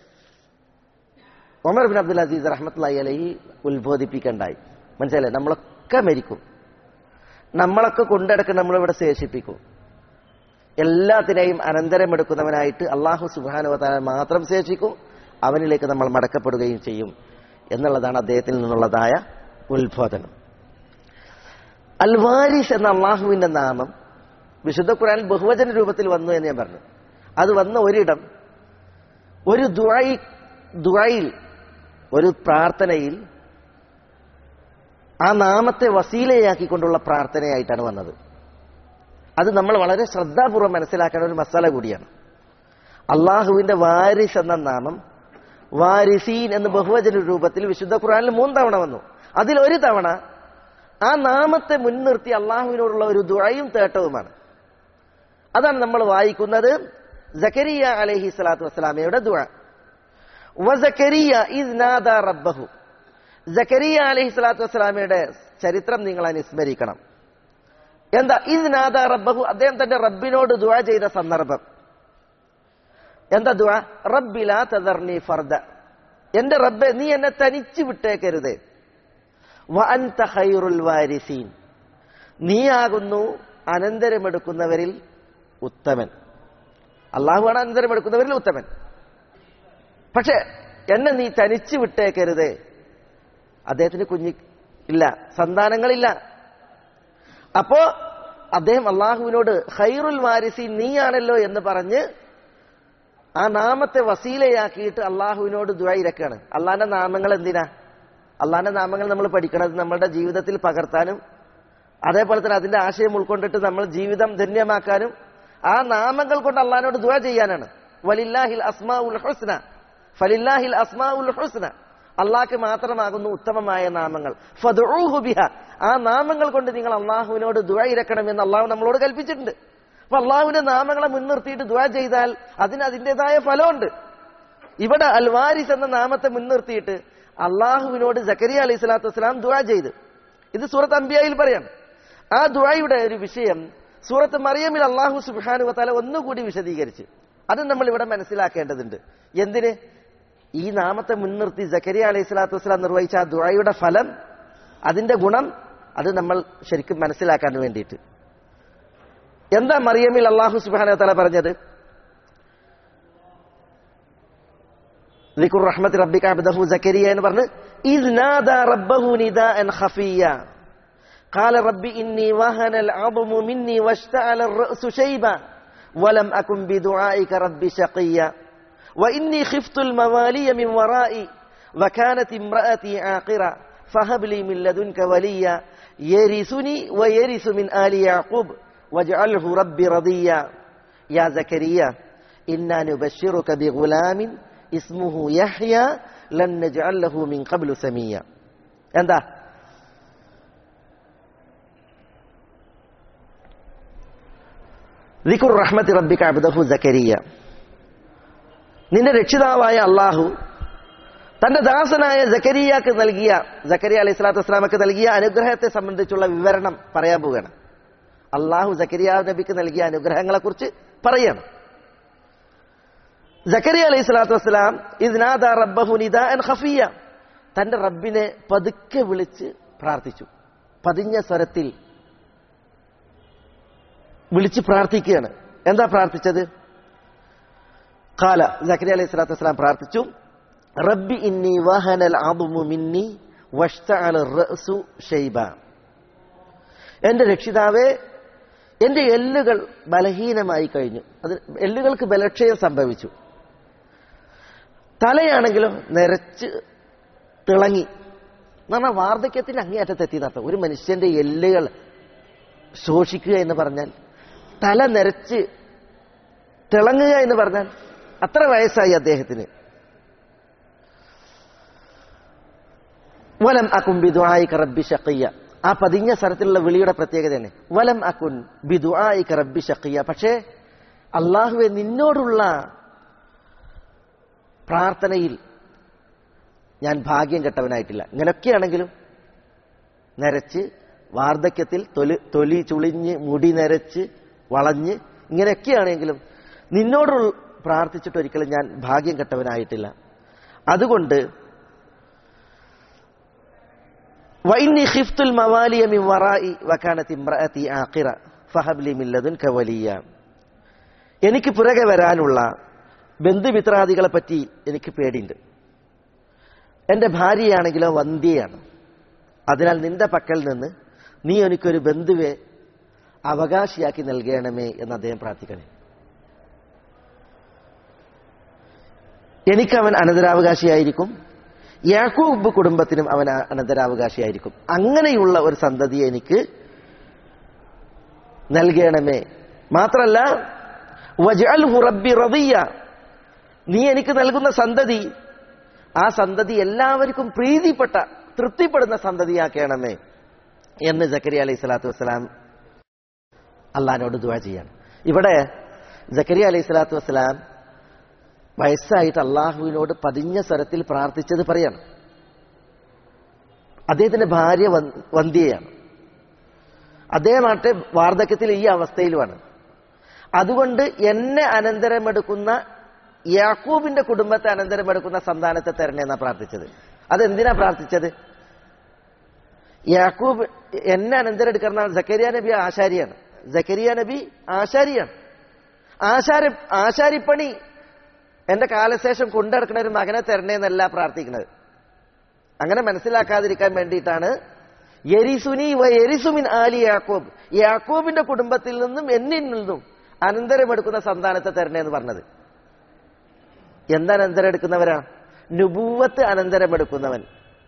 ഒമർ ബിൻ അബ്ദുൽ അസീസ് റഹ്മത്തുള്ളി അലഹി ഉത്ബോധിപ്പിക്കണ്ടായി മനസ്സിലായി നമ്മളൊക്കെ മരിക്കും നമ്മളൊക്കെ കൊണ്ടെടുക്കും നമ്മളിവിടെ ശേഷിപ്പിക്കും എല്ലാത്തിനെയും അനന്തരമെടുക്കുന്നവനായിട്ട് അള്ളാഹു സുബാനുവതാല മാത്രം ശേഷിക്കും അവനിലേക്ക് നമ്മൾ മടക്കപ്പെടുകയും ചെയ്യും എന്നുള്ളതാണ് അദ്ദേഹത്തിൽ നിന്നുള്ളതായ ഉത്ബോധനം അൽ വാരിസ് എന്ന അള്ളാഹുവിന്റെ നാമം വിശുദ്ധ ഖുറാനിൽ ബഹുവചന രൂപത്തിൽ വന്നു എന്ന് ഞാൻ പറഞ്ഞു അത് വന്ന ഒരിടം ഒരു ദുഴൈ ദുഴയിൽ ഒരു പ്രാർത്ഥനയിൽ ആ നാമത്തെ വസീലയാക്കിക്കൊണ്ടുള്ള പ്രാർത്ഥനയായിട്ടാണ് വന്നത് അത് നമ്മൾ വളരെ ശ്രദ്ധാപൂർവ്വം മനസ്സിലാക്കേണ്ട ഒരു മസാല കൂടിയാണ് അള്ളാഹുവിന്റെ വാരിസ് എന്ന നാമം വാരിസീൻ എന്ന് ബഹുവചന രൂപത്തിൽ വിശുദ്ധ ഖുറാനിൽ മൂന്ന് തവണ വന്നു അതിൽ ഒരു തവണ ആ നാമത്തെ മുൻനിർത്തി അള്ളാഹുവിനോടുള്ള ഒരു ദുഴയും തേട്ടവുമാണ് അതാണ് നമ്മൾ വായിക്കുന്നത് ജക്കരിയ അലഹി സ്വലാത്തു വസ്സലാമയുടെ ദുഴ വസക്കരിയ ഇസ് നാദ റബ്ബഹു ജക്കരിയ അലഹി സ്വലാത്തു വസ്സലാമയുടെ ചരിത്രം നിങ്ങൾ അനുസ്മരിക്കണം എന്താ ഇസ് നാദ റബ്ബഹു അദ്ദേഹം തന്റെ റബ്ബിനോട് ദുഴ ചെയ്ത സന്ദർഭം എന്താ ദുഴ റബ്ബില തദർനി ഫർദ എന്റെ റബ്ബെ നീ എന്നെ തനിച്ചു വിട്ടേക്കരുതേ വഅൻത ഖൈറുൽ വാരിസീൻ നീയാകുന്നു അനന്തരമെടുക്കുന്നവരിൽ ഉത്തമൻ അള്ളാഹുവാണ് അനന്തരമെടുക്കുന്നവരിൽ ഉത്തമൻ പക്ഷെ എന്നെ നീ തനിച്ചു വിട്ടേക്കരുതേ അദ്ദേഹത്തിന് കുഞ്ഞി ഇല്ല സന്താനങ്ങളില്ല അപ്പോ അദ്ദേഹം അള്ളാഹുവിനോട് ഖൈറുൽ വാരിസി നീയാണല്ലോ എന്ന് പറഞ്ഞ് ആ നാമത്തെ വസീലയാക്കിയിട്ട് അള്ളാഹുവിനോട് ദ്വൈരക്കാണ് അള്ളാന്റെ നാമങ്ങൾ എന്തിനാ അള്ളാന്റെ നാമങ്ങൾ നമ്മൾ പഠിക്കണത് നമ്മളുടെ ജീവിതത്തിൽ പകർത്താനും അതേപോലെ തന്നെ അതിന്റെ ആശയം ഉൾക്കൊണ്ടിട്ട് നമ്മൾ ജീവിതം ധന്യമാക്കാനും ആ നാമങ്ങൾ കൊണ്ട് അള്ളഹാനോട് ദുആ ചെയ്യാനാണ് വലില്ലാഹിൽ അസ്മാ ഉൽ ഹുസ്ന ഫലില്ലാഹിൽ അസ്മാ ഉൽ ഹുസ്ന അള്ളാഹ്ക്ക് മാത്രമാകുന്നു ഉത്തമമായ നാമങ്ങൾ ഫദ്ഉഹു ബിഹ ആ നാമങ്ങൾ കൊണ്ട് നിങ്ങൾ അള്ളാഹുവിനോട് ദുആ ഇരക്കണമെന്ന് അള്ളാഹു നമ്മളോട് കൽപ്പിച്ചിട്ടുണ്ട് അപ്പൊ അള്ളാഹുവിന്റെ നാമങ്ങളെ മുൻനിർത്തിയിട്ട് ദുആ ചെയ്താൽ അതിന് അതിൻ്റെതായ ഫലമുണ്ട് ഇവിടെ അൽവാരിസ് എന്ന നാമത്തെ മുൻനിർത്തിയിട്ട് അള്ളാഹുവിനോട് ജക്കരിയ അലൈഹി സ്വലാത്തു വസ്സലാം ദുആ ചെയ്ത് ഇത് സൂറത്ത് അംബിയയിൽ പറയാണ് ആ ദുആയുടെ ഒരു വിഷയം സൂറത്ത് മറിയമിൽ അള്ളാഹു സുബാനു വത്താല ഒന്നുകൂടി വിശദീകരിച്ച് അത് നമ്മൾ ഇവിടെ മനസ്സിലാക്കേണ്ടതുണ്ട് എന്തിന് ഈ നാമത്തെ മുൻനിർത്തി ജക്കരിയ അലൈഹി സ്വലാത്തു വസ്സലാം നിർവഹിച്ച ആ ദുആയുടെ ഫലം അതിന്റെ ഗുണം അത് നമ്മൾ ശരിക്കും മനസ്സിലാക്കാൻ വേണ്ടിയിട്ട് എന്താ മറിയമിൽ അള്ളാഹു സുബാന തല പറഞ്ഞത് ذكر رحمة ربك عبده زكريا എന്ന് പറഞ്ഞ് إذ نادى ربه نداء خفيا قال رب إني وهن العظم مني واشتعل الرأس شيبا ولم أكن بدعائك رب شقيا وإني خفت الموالي من ورائي وكانت امرأتي عاقرة فهب لي من لدنك وليا يرثني ويرث من آل يعقوب واجعله ربي رضيا يا زكريا إنا نبشرك بغلام اسمه يحيى لن نجعل له من قبل سميا എന്താ ذكر رحمة ربك عبده زكريا നിന്റെ രക്ഷിതാവായ അള്ളാഹു തന്റെ ദാസനായ ജക്കരിയാക്ക് നൽകിയ ജക്കരിയ അലൈഹി സ്വലാത്തു വസ്സലാമക്ക് നൽകിയ അനുഗ്രഹത്തെ സംബന്ധിച്ചുള്ള വിവരണം പറയാൻ പോവുകയാണ് അള്ളാഹു ജക്കരിയ നബിക്ക് നൽകിയ അനുഗ്രഹങ്ങളെ കുറിച്ച് പറയണം ജക്കരിയ അലൈഹി സ്വലാത്തു വസ്സലാം ഇതിനാദ റബ്ബഹു നിദാഅൻ ഖഫിയ തന്റെ റബ്ബിനെ പതുക്കെ വിളിച്ച് പ്രാർത്ഥിച്ചു പതിഞ്ഞ സ്വരത്തിൽ വിളിച്ച് പ്രാർത്ഥിക്കുകയാണ് എന്താ പ്രാർത്ഥിച്ചത് കാല ജക്കരിയ അലൈഹി സ്വലാത്തു വസ്സലാം പ്രാർത്ഥിച്ചു റബ്ബി ഇന്നി വഹനൽ ആദുമു മിന്നി വഷ്തഅല റഅസു ഷൈബ എന്റെ രക്ഷിതാവേ എന്റെ എല്ലുകൾ ബലഹീനമായി കഴിഞ്ഞു അത് എല്ലുകൾക്ക് ബലക്ഷയം സംഭവിച്ചു തലയാണെങ്കിലോ നിരച്ച് തിളങ്ങി എന്ന് പറഞ്ഞാൽ വാർദ്ധക്യത്തിന്റെ അങ്ങേയറ്റത്തെത്തി നടത്തും ഒരു മനുഷ്യന്റെ എല്ലുകൾ ശോഷിക്കുക എന്ന് പറഞ്ഞാൽ തല നിരച്ച് തിളങ്ങുക എന്ന് പറഞ്ഞാൽ അത്ര വയസ്സായി അദ്ദേഹത്തിന് വലം അക്കുൻ ബിദുആയിക റബ്ബി ഷഖിയ ആ പതിഞ്ഞ സ്ഥലത്തിലുള്ള വിളിയുടെ പ്രത്യേകത തന്നെ വലം അക്കുൻ ബിദുആയിക റബ്ബി ഷഖിയ പക്ഷേ അള്ളാഹുവെ നിന്നോടുള്ള പ്രാർത്ഥനയിൽ ഞാൻ ഭാഗ്യം കെട്ടവനായിട്ടില്ല ഇങ്ങനെയൊക്കെയാണെങ്കിലും നരച്ച് വാർദ്ധക്യത്തിൽ തൊലി തൊലി ചുളിഞ്ഞ് മുടി നരച്ച് വളഞ്ഞ് ഇങ്ങനെയൊക്കെയാണെങ്കിലും നിന്നോട് പ്രാർത്ഥിച്ചിട്ട് ഒരിക്കലും ഞാൻ ഭാഗ്യം കെട്ടവനായിട്ടില്ല അതുകൊണ്ട് വൈന്നി ഖിഫ്തുൽ മവാലിയ മിൻ വറായി വകാനത്ത് ഇംറഅതി ആഖിറ ഫഹബ്ലി മിൻ ലദുൻക വലിയ എനിക്ക് പുറകെ വരാനുള്ള ബന്ധുമിത്രാദികളെ പറ്റി എനിക്ക് പേടിയുണ്ട് എന്റെ ഭാര്യയാണെങ്കിലോ വന്ധ്യയാണ് അതിനാൽ നിന്റെ പക്കൽ നിന്ന് നീ എനിക്കൊരു ബന്ധുവെ അവകാശിയാക്കി നൽകണമേ എന്ന് അദ്ദേഹം പ്രാർത്ഥിക്കണേ എനിക്കവൻ അനന്തരാവകാശിയായിരിക്കും യാക്കൂബ് കുടുംബത്തിനും അവൻ അനന്തരാവകാശിയായിരിക്കും അങ്ങനെയുള്ള ഒരു സന്തതിയെ എനിക്ക് നൽകണമേ മാത്രല്ല വജഅൽഹു റബ്ബി റദിയ നീ എനിക്ക് നൽകുന്ന സന്തതി ആ സന്തതി എല്ലാവർക്കും പ്രീതിപ്പെട്ട തൃപ്തിപ്പെടുന്ന സന്തതിയാക്കണമേ എന്ന് ജക്കരിയ അലൈഹി സ്വലാത്തു വസ്സലാം അള്ളഹാനോട് ദുവാ ചെയ്യാണ് ഇവിടെ ജക്കരിയ അലൈഹി സ്വലാത്തു വസ്സലാം വയസ്സായിട്ട് അള്ളാഹുവിനോട് പതിഞ്ഞ സ്വരത്തിൽ പ്രാർത്ഥിച്ചത് പറയാണ് അദ്ദേഹത്തിന്റെ ഭാര്യ വന്- വന്ധ്യയാണ് അദ്ദേഹമാട്ടെ വാർദ്ധക്യത്തിൽ ഈ അവസ്ഥയിലുമാണ് അതുകൊണ്ട് എന്നെ അനന്തരമെടുക്കുന്ന യാക്കൂബിന്റെ കുടുംബത്തെ അനന്തരമെടുക്കുന്ന സന്താനത്തെ തരണേന്നാ പ്രാർത്ഥിച്ചത് അതെന്തിനാ പ്രാർത്ഥിച്ചത് യാക്കൂബ് എന്നെ അനന്തരെടുക്കുന്ന ജക്കരിയ നബി ആശാരിയാണ് ജക്കരിയ നബി ആശാരിയാണ് ആശാരി ആശാരിപ്പണി എന്റെ കാലശേഷം കൊണ്ടെടുക്കുന്ന ഒരു മകനെ തരണേന്നല്ല പ്രാർത്ഥിക്കുന്നത് അങ്ങനെ മനസ്സിലാക്കാതിരിക്കാൻ വേണ്ടിയിട്ടാണ് യരിസുനി വ യരിസുമിൻ ആലി യാക്കോബ് യാക്കോബിന്റെ കുടുംബത്തിൽ നിന്നും എന്നിൽ നിന്നും അനന്തരമെടുക്കുന്ന സന്താനത്തെ തരണേന്ന് പറഞ്ഞത് എന്താ അനന്തരമെടുക്കുന്നവരാ നുബൂവത്ത് അനന്തരമെടുക്കുന്നവൻ